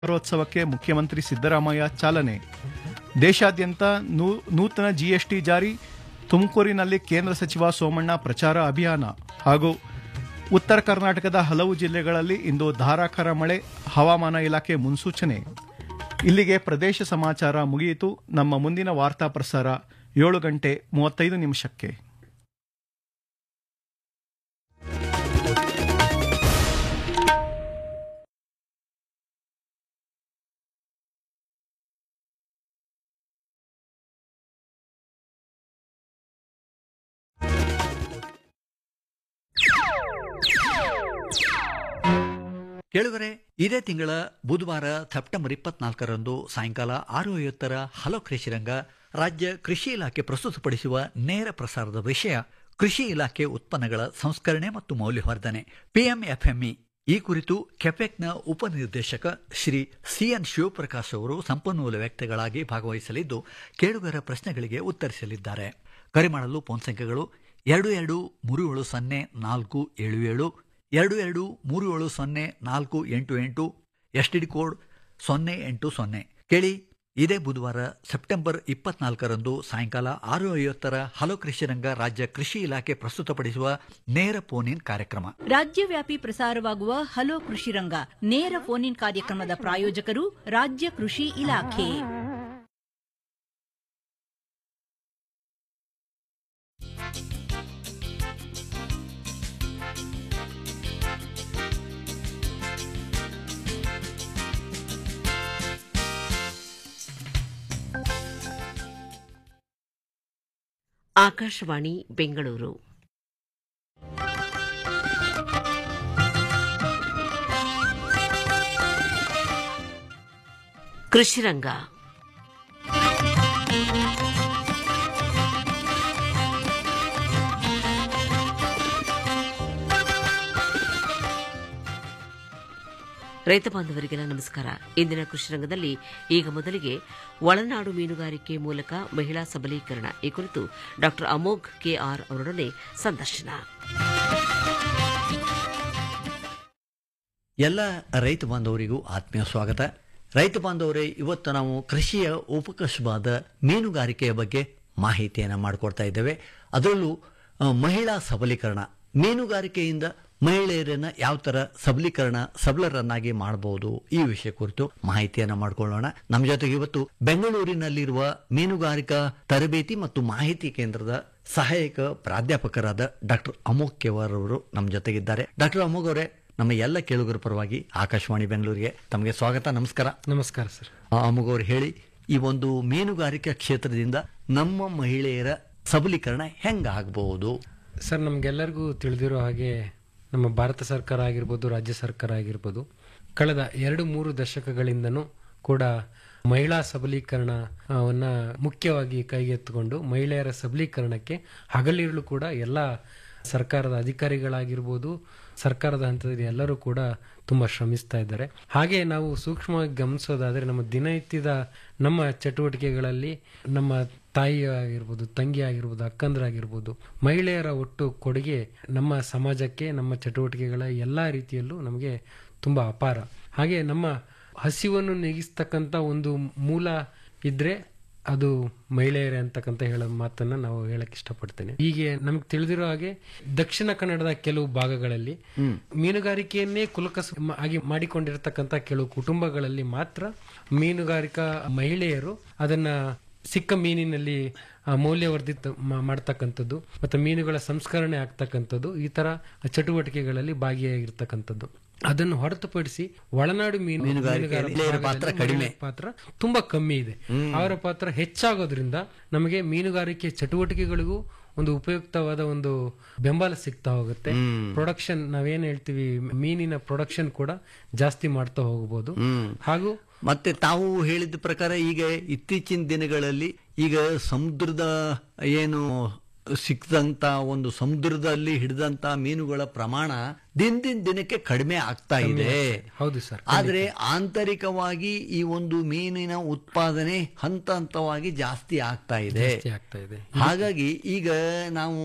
ವಾರೋತ್ಸವಕ್ಕೆ ಮುಖ್ಯಮಂತ್ರಿ ಸಿದ್ದರಾಮಯ್ಯ ಚಾಲನೆ ದೇಶಾದ್ಯಂತ ನೂ- ನೂತನ ಜಿಎಸ್ಟಿ ಜಾರಿ ತುಮಕೂರಿನಲ್ಲಿ ಕೇಂದ್ರ ಸಚಿವ ಸೋಮಣ್ಣ ಪ್ರಚಾರ ಅಭಿಯಾನ ಹಾಗೂ ಉತ್ತರ ಕರ್ನಾಟಕದ ಹಲವು ಜಿಲ್ಲೆಗಳಲ್ಲಿ ಇಂದು ಧಾರಾಕಾರ ಮಳೆ ಹವಾಮಾನ ಇಲಾಖೆ ಮುನ್ಸೂಚನೆ ಇಲ್ಲಿಗೆ ಪ್ರದೇಶ ಸಮಾಚಾರ ಮುಗಿಯಿತು ನಮ್ಮ ಮುಂದಿನ ವಾರ್ತಾ ಪ್ರಸಾರ ಏಳು ಗಂಟೆ ಮೂವತ್ತೈದು ನಿಮಿಷಕ್ಕೆ ಕೇಳುಗರೆ ಇದೇ ತಿಂಗಳ ಬುಧವಾರ ಸೆಪ್ಟೆಂಬರ್ ಇಪ್ಪತ್ನಾಲ್ಕರಂದು ಸಾಯಂಕಾಲ ಆರು ಐವತ್ತರ ಹಲೋ ಕೃಷಿರಂಗ ರಾಜ್ಯ ಕೃಷಿ ಇಲಾಖೆ ಪ್ರಸ್ತುತಪಡಿಸುವ ನೇರ ಪ್ರಸಾರದ ವಿಷಯ ಕೃಷಿ ಇಲಾಖೆ ಉತ್ಪನ್ನಗಳ ಸಂಸ್ಕರಣೆ ಮತ್ತು ಮೌಲ್ಯವರ್ಧನೆ ಪಿಎಂಎಫ್ಎಂಇ ಈ ಕುರಿತು ಕೆಪೆಕ್ನ ಉಪನಿರ್ದೇಶಕ ಶ್ರೀ ಸಿಎನ್ ಶಿವಪ್ರಕಾಶ್ ಅವರು ಸಂಪನ್ಮೂಲ ವ್ಯಕ್ತಿಗಳಾಗಿ ಭಾಗವಹಿಸಲಿದ್ದು ಕೇಳುಗರ ಪ್ರಶ್ನೆಗಳಿಗೆ ಉತ್ತರಿಸಲಿದ್ದಾರೆ ಕರೆ ಮಾಡಲು ಫೋನ್ ಸಂಖ್ಯೆಗಳು ಎರಡು ಎರಡು ಮೂರು ಏಳು ಸೊನ್ನೆ ನಾಲ್ಕು ಏಳು ಏಳು ಎರಡು ಎರಡು ಮೂರು ಏಳು ಸೊನ್ನೆ ನಾಲ್ಕು ಎಂಟು ಎಂಟು ಎಸ್ ಟಿ ಡಿ ಕೋಡ್ ಸೊನ್ನೆ ಎಂಟು ಸೊನ್ನೆ ಕೇಳಿ ಇದೇ ಬುಧವಾರ ಸೆಪ್ಟೆಂಬರ್ ಇಪ್ಪತ್ನಾಲ್ಕರಂದು ಸಾಯಂಕಾಲ ಆರು ಐವತ್ತರ ಹಲೋ ಕೃಷಿರಂಗ ರಾಜ್ಯ ಕೃಷಿ ಇಲಾಖೆ ಪ್ರಸ್ತುತಪಡಿಸುವ ನೇರ ಫೋನ್ ಇನ್ ಕಾರ್ಯಕ್ರಮ ರಾಜ್ಯವ್ಯಾಪಿ ಪ್ರಸಾರವಾಗುವ ಹಲೋ ಕೃಷಿ ರಂಗ ನೇರ ಫೋನ್ ಇನ್ ಕಾರ್ಯಕ್ರಮದ ಪ್ರಾಯೋಜಕರು ರಾಜ್ಯ ಕೃಷಿ ಇಲಾಖೆ ಆಕಾಶವಾಣಿ ಬೆಂಗಳೂರು ಕೃಷಿರಂಗ ರೈತ ಬಾಂಧವರಿಗೆಲ್ಲ ನಮಸ್ಕಾರ ಇಂದಿನ ಕೃಷಿರಂಗದಲ್ಲಿ ಈಗ ಮೊದಲಿಗೆ ಒಳನಾಡು ಮೀನುಗಾರಿಕೆ ಮೂಲಕ ಮಹಿಳಾ ಸಬಲೀಕರಣ ಈ ಕುರಿತು ಡಾಕ್ಟರ್ ಅಮೋಘ್ ಕೆಆರ್ ಅವರೊಡನೆ ಸಂದರ್ಶನ ಎಲ್ಲ ರೈತ ಬಾಂಧವರಿಗೂ ಆತ್ಮೀಯ ಸ್ವಾಗತ ರೈತ ಬಾಂಧವರೇ ಇವತ್ತು ನಾವು ಕೃಷಿಯ ಉಪಕಸುಬಾದ ಮೀನುಗಾರಿಕೆಯ ಬಗ್ಗೆ ಮಾಹಿತಿಯನ್ನು ಮಾಡಿಕೊಡ್ತಾ ಇದ್ದೇವೆ ಅದರಲ್ಲೂ ಆ, ಮಹಿಳಾ ಸಬಲೀಕರಣ ಮೀನುಗಾರಿಕೆಯಿಂದ ಮಹಿಳೆಯರನ್ನ ಯಾವ ತರ ಸಬಲೀಕರಣ ಸಬಲರನ್ನಾಗಿ ಮಾಡಬಹುದು ಈ ವಿಷಯ ಕುರಿತು ಮಾಹಿತಿಯನ್ನ ಮಾಡ್ಕೊಳ್ಳೋಣ ನಮ್ಮ ಜೊತೆಗೆ ಇವತ್ತು ಬೆಂಗಳೂರಿನಲ್ಲಿರುವ ಮೀನುಗಾರಿಕಾ ತರಬೇತಿ ಮತ್ತು ಮಾಹಿತಿ ಕೇಂದ್ರದ ಸಹಾಯಕ ಪ್ರಾಧ್ಯಾಪಕರಾದ ಡಾಕ್ಟರ್ ಅಮೋಕ್ ಕೆವರ್ ಅವರು ನಮ್ಮ ಜೊತೆಗಿದ್ದಾರೆ ಡಾಕ್ಟರ್ ಅಮೋಘ್ ಅವರೇ ನಮ್ಮ ಎಲ್ಲ ಕೇಳುಗರ ಪರವಾಗಿ ಆಕಾಶವಾಣಿ ಬೆಂಗಳೂರಿಗೆ ತಮಗೆ ಸ್ವಾಗತ ನಮಸ್ಕಾರ ನಮಸ್ಕಾರ ಸರ್ ಆ, ಅಮೋಘ್ ಅವರು ಹೇಳಿ ಈ ಒಂದು ಮೀನುಗಾರಿಕಾ ಕ್ಷೇತ್ರದಿಂದ ನಮ್ಮ ಮಹಿಳೆಯರ ಸಬಲೀಕರಣ ಹೆಂಗಾಗಬಹುದು ಸರ್ ನಮಗೆಲ್ಲರಿಗೂ ತಿಳಿದಿರೋ ಹಾಗೆ ನಮ್ಮ ಭಾರತ ಸರ್ಕಾರ ಆಗಿರ್ಬೋದು ರಾಜ್ಯ ಸರ್ಕಾರ ಆಗಿರ್ಬೋದು ಕಳೆದ ಎರಡು ಮೂರು ದಶಕಗಳಿಂದನೂ ಕೂಡ ಮಹಿಳಾ ಸಬಲೀಕರಣವನ್ನ ಮುಖ್ಯವಾಗಿ ಕೈಗೆತ್ತಿಕೊಂಡು ಮಹಿಳೆಯರ ಸಬಲೀಕರಣಕ್ಕೆ ಹಗಲಿರುಳು ಕೂಡ ಎಲ್ಲ ಸರ್ಕಾರದ ಅಧಿಕಾರಿಗಳಾಗಿರ್ಬೋದು ಸರ್ಕಾರದ ಹಂತದಲ್ಲಿ ಎಲ್ಲರೂ ಕೂಡ ತುಂಬಾ ಶ್ರಮಿಸ್ತಾ ಇದ್ದಾರೆ ಹಾಗೆ ನಾವು ಸೂಕ್ಷ್ಮವಾಗಿ ಗಮನಿಸೋದಾದ್ರೆ ನಮ್ಮ ದಿನನಿತ್ಯದ ನಮ್ಮ ಚಟುವಟಿಕೆಗಳಲ್ಲಿ ನಮ್ಮ ತಾಯಿ ಆಗಿರ್ಬೋದು ತಂಗಿ ಆಗಿರ್ಬೋದು ಅಕ್ಕಂದ್ರಾಗಿರ್ಬೋದು ಮಹಿಳೆಯರ ಒಟ್ಟು ಕೊಡುಗೆ ನಮ್ಮ ಸಮಾಜಕ್ಕೆ ನಮ್ಮ ಚಟುವಟಿಕೆಗಳ ಎಲ್ಲಾ ರೀತಿಯಲ್ಲೂ ನಮಗೆ ತುಂಬಾ ಅಪಾರ ಹಾಗೆ ನಮ್ಮ ಹಸಿವನ್ನು ನೀಗಿಸ್ತಕ್ಕಂಥ ಒಂದು ಮೂಲ ಇದ್ರೆ ಅದು ಮಹಿಳೆಯರೇ ಅಂತಕ್ಕಂಥ ಹೇಳೋ ಮಾತನ್ನ ನಾವು ಹೇಳಕ್ ಇಷ್ಟಪಡ್ತೇನೆ ಹೀಗೆ ನಮ್ಗೆ ತಿಳಿದಿರೋ ಹಾಗೆ ದಕ್ಷಿಣ ಕನ್ನಡದ ಕೆಲವು ಭಾಗಗಳಲ್ಲಿ ಮೀನುಗಾರಿಕೆಯನ್ನೇ ಕುಲಕಸ ಮ- ಆಗಿ ಮಾಡಿಕೊಂಡಿರತಕ್ಕಂಥ ಕೆಲವು ಕುಟುಂಬಗಳಲ್ಲಿ ಮಾತ್ರ ಮೀನುಗಾರಿಕಾ ಮಹಿಳೆಯರು ಅದನ್ನ ಸಿಕ್ಕ ಮೀನಿನಲ್ಲಿ ಆ, ಮೌಲ್ಯವರ್ಧಿತ ಮ- ಮಾಡ್ತಕ್ಕಂಥದ್ದು ಮತ್ತೆ ಮೀನುಗಳ ಸಂಸ್ಕರಣೆ ಆಗ್ತಕ್ಕಂಥದ್ದು ಈ ತರ ಚಟುವಟಿಕೆಗಳಲ್ಲಿ ಭಾಗಿಯಾಗಿರ್ತಕ್ಕಂಥದ್ದು ಅದನ್ನು ಹೊರತುಪಡಿಸಿ ಒಳನಾಡು ಮೀನು ಮೀನುಗಾರಿಕೆಯಲ್ಲಿ ಮೀನುಗಾರ ಮಹಿಳೆಯರ ಪಾತ್ರ ಭಾಗದಲ್ಲಿ ಕಡಿಮೆ. ಮಹಿಳೆಯರ ಪಾತ್ರ ತುಂಬಾ ಕಮ್ಮಿ ಇದೆ ಅವರ ಪಾತ್ರ ಹೆಚ್ಚಾಗೋದ್ರಿಂದ ನಮಗೆ ಮೀನುಗಾರಿಕೆ ಚಟುವಟಿಕೆಗಳಿಗೂ ಒಂದು ಉಪಯುಕ್ತವಾದ ಒಂದು ಬೆಂಬಲ ಸಿಗ್ತಾ ಹೋಗುತ್ತೆ ಪ್ರೊಡಕ್ಷನ್ ನಾವೇನ್ ಹೇಳ್ತೀವಿ ಮೀನಿನ ಪ್ರೊಡಕ್ಷನ್ ಕೂಡ ಜಾಸ್ತಿ ಮಾಡ್ತಾ ಹೋಗಬಹುದು ಹಾಗೂ ಮತ್ತೆ ತಾವು ಹೇಳಿದ ಪ್ರಕಾರ ಈಗ ಇತ್ತೀಚಿನ ದಿನಗಳಲ್ಲಿ ಈಗ ಸಮುದ್ರದ ಏನು ಸಿಕ್ಕದಂತ ಒಂದು ಸಮುದ್ರದಲ್ಲಿ ಹಿಡಿದಂತ ಮೀನುಗಳ ಪ್ರಮಾಣ ದಿನದಿಂದ ದಿನಕ್ಕೆ ಕಡಿಮೆ ಆಗ್ತಾ ಇದೆ ಹೌದು ಸರ್ ಆದ್ರೆ ಆಂತರಿಕವಾಗಿ ಈ ಒಂದು ಮೀನಿನ ಉತ್ಪಾದನೆ ಹಂತ ಹಂತವಾಗಿ ಜಾಸ್ತಿ ಆಗ್ತಾ ಇದೆ ಜಾಸ್ತಿ ಆಗ್ತಾ ಇದೆ ಹಾಗಾಗಿ ಈಗ ನಾವು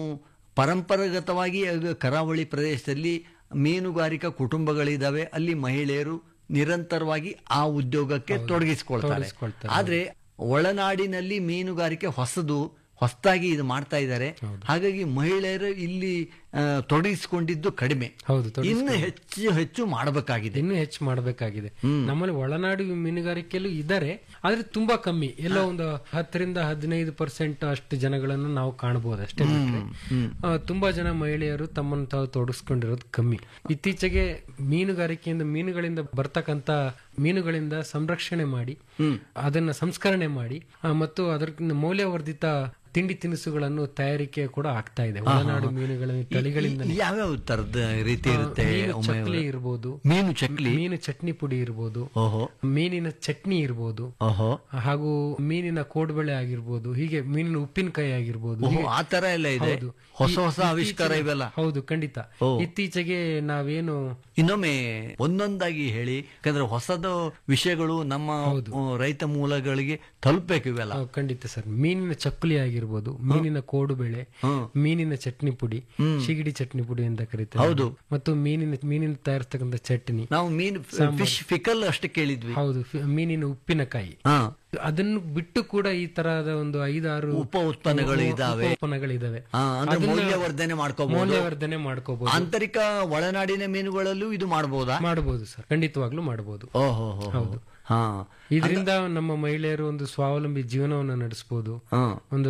ಪರಂಪರಾಗತವಾಗಿ ಈಗ ಕರಾವಳಿ ಪ್ರದೇಶದಲ್ಲಿ ಮೀನುಗಾರಿಕಾ ಕುಟುಂಬಗಳಿದಾವೆ ಅಲ್ಲಿ ಮಹಿಳೆಯರು ನಿರಂತರವಾಗಿ ಆ ಉದ್ಯೋಗಕ್ಕೆ ತೊಡಗಿಸಿಕೊಳ್ತಾರೆ ತೊಡಗಿಸ್ಕೊಳ್ತಾರೆ. ಆದ್ರೆ ಒಳನಾಡಿನಲ್ಲಿ ಮೀನುಗಾರಿಕೆ ಹೊಸದು ಹೊಸದಾಗಿ ಇದು ಮಾಡ್ತಾ ಇದ್ದಾರೆ ಹಾಗಾಗಿ ಮಹಿಳೆಯರು ಇಲ್ಲಿ ಆ, ತೊಡಗಿಸಿಕೊಂಡಿದ್ದು ಕಡಿಮೆ ಹೌದು ಇನ್ನು ಹೆಚ್ಚು ಹೆಚ್ಚು ಮಾಡಬೇಕಾಗಿದೆ ಇನ್ನೂ ಹೆಚ್ಚು ಮಾಡಬೇಕಾಗಿದೆ ನಮ್ಮಲ್ಲಿ ಒಳನಾಡು ಮೀನುಗಾರಿಕೆಯಲ್ಲೂ ಇದ್ದಾರೆ ಆದ್ರೆ ತುಂಬಾ ಕಮ್ಮಿ ಎಲ್ಲೋ ಒಂದು ಹತ್ತರಿಂದ ಹದಿನೈದು ಪರ್ಸೆಂಟ್ ಅಷ್ಟು ಜನಗಳನ್ನು ನಾವು ಕಾಣಬಹುದು ಅಷ್ಟೇ ಬಿಟ್ರೆ. ಆ, ತುಂಬಾ ಜನ ಮಹಿಳೆಯರು ತಮ್ಮನ್ನು ತಾವು ತೊಡಗಿಸ್ಕೊಂಡಿರೋದು ಕಮ್ಮಿ ಇತ್ತೀಚೆಗೆ ಮೀನುಗಾರಿಕೆಯಿಂದ ಮೀನುಗಳಿಂದ ಬರ್ತಕ್ಕಂತ ಮೀನುಗಳಿಂದ ಸಂರಕ್ಷಣೆ ಮಾಡಿ ಅದನ್ನ ಸಂಸ್ಕರಣೆ ಮಾಡಿ ಆ, ಮತ್ತು ಅದರ ಮೌಲ್ಯವರ್ಧಿತ ತಿಂಡಿ ತಿನಿಸುಗಳನ್ನು ತಯಾರಿಕೆ ಕೂಡ ಆಗ್ತಾ ಇದೆ ಒಳನಾಡು ಮೀನುಗಳ ತಳಿಗಳಿಂದ ಯಾವ್ಯಾವ ತರದ ರೀತಿ ಇರುತ್ತೆ ಮೀನು ಒಮ್ಮೆ ಚಕ್ಲಿ ಇರ್ಬೋದು ಮೀನು ಚಕ್ಲಿ ಮೀನು ಚಟ್ನಿ ಪುಡಿ ಇರ್ಬೋದು ಓಹೋ ಮೀನಿನ ಚಟ್ನಿ ಇರ್ಬೋದು ಓಹೋ ಹಾಗೂ ಮೀನಿನ ಕೋಡ್ಬಳೆ ಆಗಿರ್ಬೋದು ಹೀಗೆ ಮೀನಿನ ಉಪ್ಪಿನಕಾಯಿ ಆಗಿರ್ಬೋದು ಓಹೋ ಹೀಗೆ- ಆ ತರ ಎಲ್ಲ ಇದೆ ಹೌದು. ಹೊಸ ಈ- ಹೊಸ ಆವಿಷ್ಕಾರ ಇತ್ತೀಚೆಗೆ- ಇವೆಲ್ಲ ಹೌದು ಖಂಡಿತ ಓ. ಇತ್ತೀಚೆಗೆ ನಾವೇನು ಇನ್ನೊಮ್ಮೆ ಒಂದೊಂದಾಗಿ ಹೇಳಿ ಯಾಕಂದ್ರೆ ಹೊಸದ ವಿಷಯಗಳು ನಮ್ಮ ಆ, ರೈತ ಮೂಲಗಳಿಗೆ ತಲುಪಬೇಕು ಇವೆಲ್ಲ ಆ, ಖಂಡಿತ ಸರ್ ಮೀನಿನ ಚಕ್ಕುಲಿ ಆಗಿರ್ಬೋದು ಮೀನಿನ ಕೋಡುಬೆಳೆ ಮೀನಿನ ಚಟ್ನಿ ಪುಡಿ ಶಿಗಿಡಿ ಚಟ್ನಿ ಪುಡಿ ಅಂತ ಕರೀತಾರೆ ಹೌದು. ಮತ್ತು ಮೀನಿನ ಮೀನಿನ ತಯಾರಿಸ್ತಕ್ಕಂಥ ಚಟ್ನಿ ನಾವು ಮೀನು ಫಿಶ್ ಫಿಕಲ್ ಅಷ್ಟೇ ಕೇಳಿದ್ವಿ ಹೌದು ಫಿ- ಮೀನಿನ ಉಪ್ಪಿನಕಾಯಿ ಹಾ ಅದನ್ನು ಬಿಟ್ಟು ಕೂಡ ಈ ತರಹದ ಒಂದು ಐದಾರು ಉಪ ಉತ್ಪನ್ನಗಳು ಇದಾವೆ ಉತ್ಪನ್ನಗಳಿದಾವೆ ಹಾ, ಅಂದ್ರೆ ಅದನ್ನ ಮೌಲ್ಯವರ್ಧನೆ ಮಾಡ್ಕೋಬಹುದು ಮೌಲ್ಯವರ್ಧನೆ ಮಾಡ್ಕೋಬಹುದು ಆಂತರಿಕ ಒಳನಾಡಿನ ಮೀನುಗಳಲ್ಲೂ ಇದು ಮಾಡಬಹುದಾ ಮಾಡಬಹುದು ಸರ್ ಖಂಡಿತವಾಗ್ಲೂ ಮಾಡಬಹುದು ಓಹೋ ಹಾ ಇದರಿಂದ ನಮ್ಮ ಮಹಿಳೆಯರು ಒಂದು ಸ್ವಾವಲಂಬಿ ಜೀವನವನ್ನು ನಡೆಸಬಹುದು ಹಾ ಒಂದು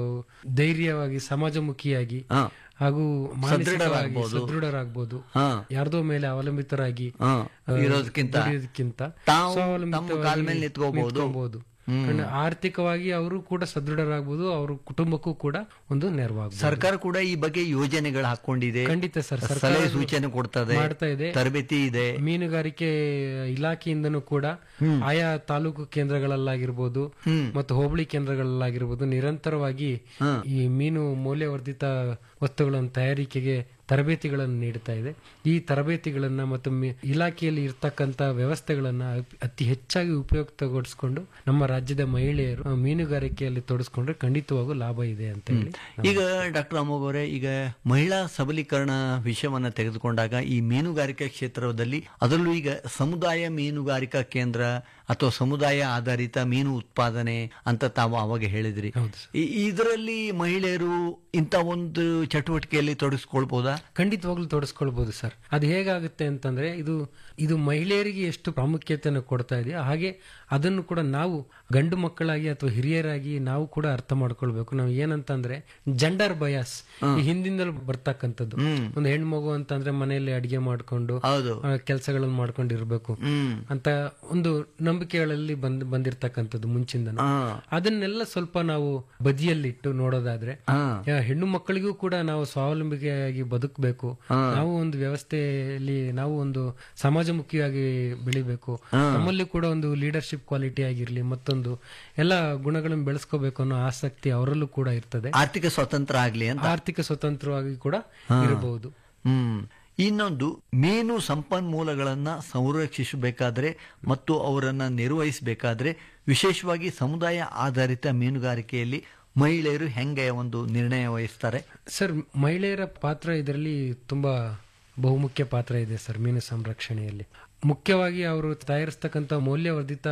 ಧೈರ್ಯವಾಗಿ ಸಮಾಜಮುಖಿಯಾಗಿ ಹಾ. ಹಾಗೂ ಮಾನಸಿಕವಾಗಿ ಸದೃಢರಾಗ್ಬೋದು. ಸದೃಢರಾಗ್ಬೋದು ಹಾ ಯಾರ್ದೋ ಮೇಲೆ ಅವಲಂಬಿತರಾಗಿ ಹಾ ಆ, ಇರೋದಕ್ಕಿಂತ ದುಡಿಯೋದಕ್ಕಿಂತ ತಾವು ಸ್ವಾವಲಂಬಿತವಾಗಿ ತಮ್ಮ ಕಾಲ ಮೇಲೆ ನಿಂತ್ಕೋಬಹುದು. ನಿಂತ್ಕೊಬಹುದು. ಕಣ್ಣ- ಆರ್ಥಿಕವಾಗಿ ಅವರು ಕೂಡ ಸದೃಢರಾಗಬಹುದು ಅವ್ರ ಕುಟುಂಬಕ್ಕೂ ಕೂಡ ಒಂದು ನೆರವಾಗಬಹುದು ಸರ್ಕಾರ ಕೂಡ ಈ ಬಗ್ಗೆ ಯೋಜನೆಗಳು ಹಾಕೊಂಡಿದೆ ಖಂಡಿತ ಸರ್ ಸರ್ಕಾರ ಸಲಹೆ ಸೂಚನೆ ಕೊಡ್ತದೆ ಮಾಡ್ತಾ ಇದೆ ತರಬೇತಿ ಇದೆ ಮೀನುಗಾರಿಕೆ ಇಲಾಖೆಯಿಂದನೂ ಕೂಡ ಆಯಾ ತಾಲೂಕು ಕೇಂದ್ರಗಳಲ್ಲಾಗಿರ್ಬೋದು ಮತ್ತು ಹೋಬಳಿ ಕೇಂದ್ರಗಳಲ್ಲಾಗಿರ್ಬೋದು ನಿರಂತರವಾಗಿ ಈ ಮೀನು ಮೌಲ್ಯವರ್ಧಿತ ವಸ್ತುಗಳ ತಯಾರಿಕೆಗೆ ತರಬೇತಿಗಳನ್ನು ನೀಡ್ತಾ ಇದೆ ಈ ತರಬೇತಿಗಳನ್ನ ಮತ್ತು ಮಿ- ಇಲಾಖೆಯಲ್ಲಿ ಇರ್ತಕ್ಕಂತ ವ್ಯವಸ್ಥೆಗಳನ್ನ ಅತಿ- ಅತಿ ಹೆಚ್ಚಾಗಿ ಉಪಯುಕ್ತಗೊಳಿಸಿಕೊಂಡು ನಮ್ಮ ರಾಜ್ಯದ ಮಹಿಳೆಯರು ಆ, ಮೀನುಗಾರಿಕೆಯಲ್ಲಿ ತೊಡಸ್ಕೊಂಡ್ರೆ ಖಂಡಿತವಾಗೂ ಲಾಭ ಇದೆ ಅಂತ ಹೇಳಿ ಈಗ ಡಾಕ್ಟರ್ ಅಮೋಘ್ ಅವರೇ ಈಗ ಮಹಿಳಾ ಸಬಲೀಕರಣ ವಿಷಯವನ್ನ ತೆಗೆದುಕೊಂಡಾಗ ಈ ಮೀನುಗಾರಿಕೆ ಕ್ಷೇತ್ರದಲ್ಲಿ ಅದರಲ್ಲೂ ಈಗ ಸಮುದಾಯ ಮೀನುಗಾರಿಕಾ ಕೇಂದ್ರ ಅಥವಾ ಸಮುದಾಯ ಆಧಾರಿತ ಮೀನು ಉತ್ಪಾದನೆ ಅಂತ ತಾವು ಅವಾಗ ಹೇಳಿದ್ರಿ ಹೌದು ಈ- ಇದರಲ್ಲಿ ಮಹಿಳೆಯರು ಇಂಥ ಒಂದು ಚಟುವಟಿಕೆಯಲ್ಲಿ ತೊಡಗಿಸ್ಕೊಳ್ಬಹುದಾ ಖಂಡಿತವಾಗ್ಲೂ ತೊಡಸ್ಕೊಳ್ಬಹುದು ಸರ್ ಅದು ಹೇಗಾಗುತ್ತೆ ಅಂತಂದ್ರೆ ಇದು ಇದು ಮಹಿಳೆಯರಿಗೆ ಎಷ್ಟು ಪ್ರಾಮುಖ್ಯತೆಯನ್ನು ಕೊಡ್ತಾ ಇದೆಯೋ ಹಾಗೆ ಅದನ್ನು ಕೂಡ ನಾವು ಗಂಡು ಮಕ್ಕಳಾಗಿ ಅಥವಾ ಹಿರಿಯರಾಗಿ ನಾವು ಕೂಡ ಅರ್ಥ ಮಾಡ್ಕೊಳ್ಬೇಕು ನಾವು ಏನಂತಂದ್ರೆ ಜೆಂಡರ್ ಬಯಾಸ್ ಈ ಹಿಂದಿಂದಲೂ ಬರ್ತಕ್ಕಂಥದ್ದು ಒಂದು ಹೆಣ್ಮಗು ಅಂತಂದ್ರೆ ಮನೆಯಲ್ಲಿ ಅಡಿಗೆ ಮಾಡ್ಕೊಂಡು ಹೌದು ಕೆಲಸಗಳನ್ನು ಮಾಡ್ಕೊಂಡಿರ್ಬೇಕು ಹ್ಮ್ ಅಂತ ಒಂದು ನಂಬಿಕೆಗಳಲ್ಲಿ ಬಂದ್ ಬಂದಿರ್ತಕ್ಕಂಥದ್ದು ಮುಂಚಿಂದ ಹಾ ಅದನ್ನೆಲ್ಲ ಸ್ವಲ್ಪ ನಾವು ಬದಿಯಲ್ಲಿಟ್ಟು ನೋಡೋದಾದ್ರೆ ಹಾ ಯಾ, ಹೆಣ್ಣು ಮಕ್ಕಳಿಗೂ ಕೂಡ ನಾವು ಸ್ವಾವಲಂಬಿಕೆಯಾಗಿ ಬದುಕಬೇಕು ನಾವು ಒಂದು ವ್ಯವಸ್ಥೆಯಲ್ಲಿ ನಾವು ಒಂದು ಸಮಾಜಮುಖಿಯಾಗಿ ಬೆಳಿಬೇಕು ನಮ್ಮಲ್ಲಿ ಕೂಡ ಒಂದು ಲೀಡರ್ಶಿಪ್ ಕ್ವಾಲಿಟಿ ಆಗಿರ್ಲಿ ಮತ್ತೊಂದು ಎಲ್ಲ ಗುಣಗಳನ್ನು ಬೆಳೆಸ್ಕೋಬೇಕು ಅನ್ನೋ ಆಸಕ್ತಿ ಅವರಲ್ಲೂ ಕೂಡ ಇರ್ತದೆ ಆರ್ಥಿಕ ಸ್ವತಂತ್ರ ಆಗ್ಲಿ ಅಂತ ಆರ್ಥಿಕ ಸ್ವತಂತ್ರವಾಗಿ ಕೂಡ ಇರಬಹುದು ಹ್ಮ್ ಇನ್ನೊಂದು ಮೀನು ಸಂಪನ್ಮೂಲಗಳನ್ನ ಸಂರಕ್ಷಿಸಬೇಕಾದ್ರೆ ಮತ್ತು ಅವರನ್ನ ನಿರ್ವಹಿಸಬೇಕಾದ್ರೆ ವಿಶೇಷವಾಗಿ ಸಮುದಾಯ ಆಧಾರಿತ ಮೀನುಗಾರಿಕೆಯಲ್ಲಿ ಮಹಿಳೆಯರು ಹೆಂಗೆ ಒಂದು ನಿರ್ಣಯ ವಹಿಸ್ತಾರೆ ಸರ್ ಮಹಿಳೆಯರ ಪಾತ್ರ ಇದರಲ್ಲಿ ತುಂಬಾ ಬಹುಮುಖ್ಯ ಪಾತ್ರ ಇದೆ ಸರ್ ಮೀನು ಸಂರಕ್ಷಣೆಯಲ್ಲಿ ಮುಖ್ಯವಾಗಿ ಅವರು ತಯಾರಿಸ್ತಕ್ಕಂಥ ಮೌಲ್ಯವರ್ಧಿತ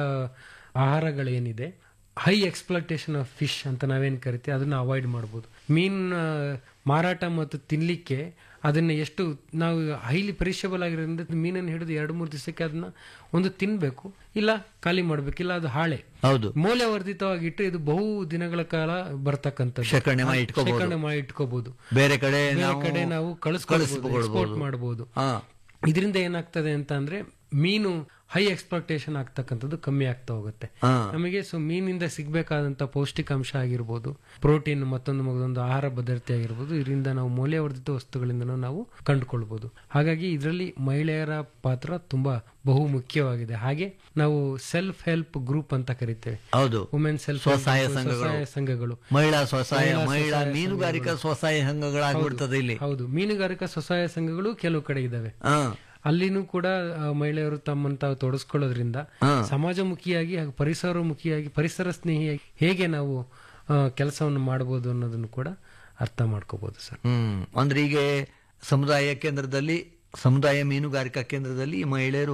ಆಹಾರಗಳೇನಿದೆ ಹೈ ಎಕ್ಸ್ಪ್ಲಟೇಷನ್ ಆಫ್ ಫಿಶ್ ಅಂತ ನಾವೇನ್ ಕರಿತೀವಿ ಅದನ್ನ ಅವಾಯ್ಡ್ ಮಾಡ್ಬೋದು ಮೀನಿನ ಮಾರಾಟ ಮತ್ತು ತಿನ್ಲಿಕ್ಕೆ ಅದನ್ನ ಎಷ್ಟು ನಾವು ಹೈಲಿ ಪೆರಿಷಬಲ್ ಆಗಿರೋದ್ರಿಂದ ಮೀನನ್ನು ಹಿಡಿದು ಎರಡು ಮೂರು ದಿವಸಕ್ಕೆ ಅದನ್ನ ಒಂದು ತಿನ್ಬೇಕು ಇಲ್ಲ ಖಾಲಿ ಮಾಡ್ಬೇಕು ಇಲ್ಲ ಅದು ಹಾಳೆ ಹೌದು ಮೌಲ್ಯವರ್ಧಿತವಾಗಿಟ್ಟು ಇದು ಬಹು ದಿನಗಳ ಕಾಲ ಬರ್ತಕ್ಕಂಥದ್ದು ಶೇಖರಣೆ ಮಾಡಿ ಇಟ್ಕೋಬಹುದು ಶೇಖರಣೆ ಮಾಡಿ ಇಟ್ಕೋಬಹುದು ಬೇರೆ ಕಡೆ ಬೇರೆ ನಾವು ಕಡೆ ನಾವು ಕಳಿಸ್ಕೊಳ್ಬಹುದು ಎಕ್ಸ್ಪೋರ್ಟ್ ಮಾಡಬಹುದು ಹಾ ಇದರಿಂದ ಏನಾಗ್ತದೆ ಅಂತ ಅಂದ್ರೆ ಮೀನು ಹೈ ಎಕ್ಸ್ಪ್ಲೋಟೇಷನ್ ಆಗ್ತಕ್ಕಂಥದ್ದು ಕಮ್ಮಿ ಆಗ್ತಾ ಹೋಗುತ್ತೆ ಹಾ ನಮಗೆ ಸೊ ಮೀನಿಂದ ಸಿಗ್ಬೇಕಾದಂತ ಪೌಷ್ಟಿಕಾಂಶ ಆಗಿರ್ಬೋದು ಪ್ರೋಟೀನ್ ಮತ್ತೊಂದು ಮಗದೊಂದು ಆಹಾರ ಭದ್ರತೆ ಆಗಿರ್ಬೋದು ಇದರಿಂದ ನಾವು ಮೌಲ್ಯವರ್ಧಿತ ವಸ್ತುಗಳಿಂದ ನಾವು ಕಂಡುಕೊಳ್ಬಹುದು ಹಾಗಾಗಿ ಇದರಲ್ಲಿ ಮಹಿಳೆಯರ ಪಾತ್ರ ತುಂಬಾ ಬಹು ಮುಖ್ಯವಾಗಿದೆ ಹಾಗೆ ನಾವು ಸೆಲ್ಫ್ ಹೆಲ್ಪ್ ಗ್ರೂಪ್ ಅಂತ ಕರಿತೇವೆ ಹೌದು ವುಮೆನ್ ಸೆಲ್ಫ್ ಸ್ವಸಹಾಯ ಸಂಘಗಳು. ಸ್ವಸಹಾಯ ಸಂಘಗಳು ಮಹಿಳಾ ಸ್ವಸಹಾಯ ಮಹಿಳಾ ಮಹಿಳಾ ಸ್ವಸಹಾಯ ಮೀನುಗಾರಿಕಾ ಸ್ವಸಹಾಯ ಸಂಘಗಳಾಗ್ಬಿಡ್ತದೆ ಇಲ್ಲಿ ಹೌದು ಮೀನುಗಾರಿಕಾ ಸ್ವಸಹಾಯ ಸಂಘಗಳು ಕೆಲವು ಕಡೆ ಇದಾವೆ ಹಾ ಅಲ್ಲಿನೂ ಕೂಡ ಆ, ಮಹಿಳೆಯರು ತಮ್ಮನ್ನು ತಾವು ತೊಡಸ್ಕೊಳ್ಳೋದ್ರಿಂದ ಸಮಾಜಮುಖಿಯಾಗಿ ಹಾಗೂ ಪರಿಸರಮುಖಿಯಾಗಿ ಪರಿಸರ ಸ್ನೇಹಿಯಾಗಿ ಹೇಗೆ ನಾವು ಕೆಲಸವನ್ನು ಮಾಡಬಹುದು ಅನ್ನೋದನ್ನು ಕೂಡ ಅರ್ಥ ಮಾಡ್ಕೋಬಹುದು ಸರ್ ಹ್ಮ್ ಅಂದ್ರೆ ಈಗ ಸಮುದಾಯ ಕೇಂದ್ರದಲ್ಲಿ ಸಮುದಾಯ ಮೀನುಗಾರಿಕಾ ಕೇಂದ್ರದಲ್ಲಿ ಈ ಮಹಿಳೆಯರು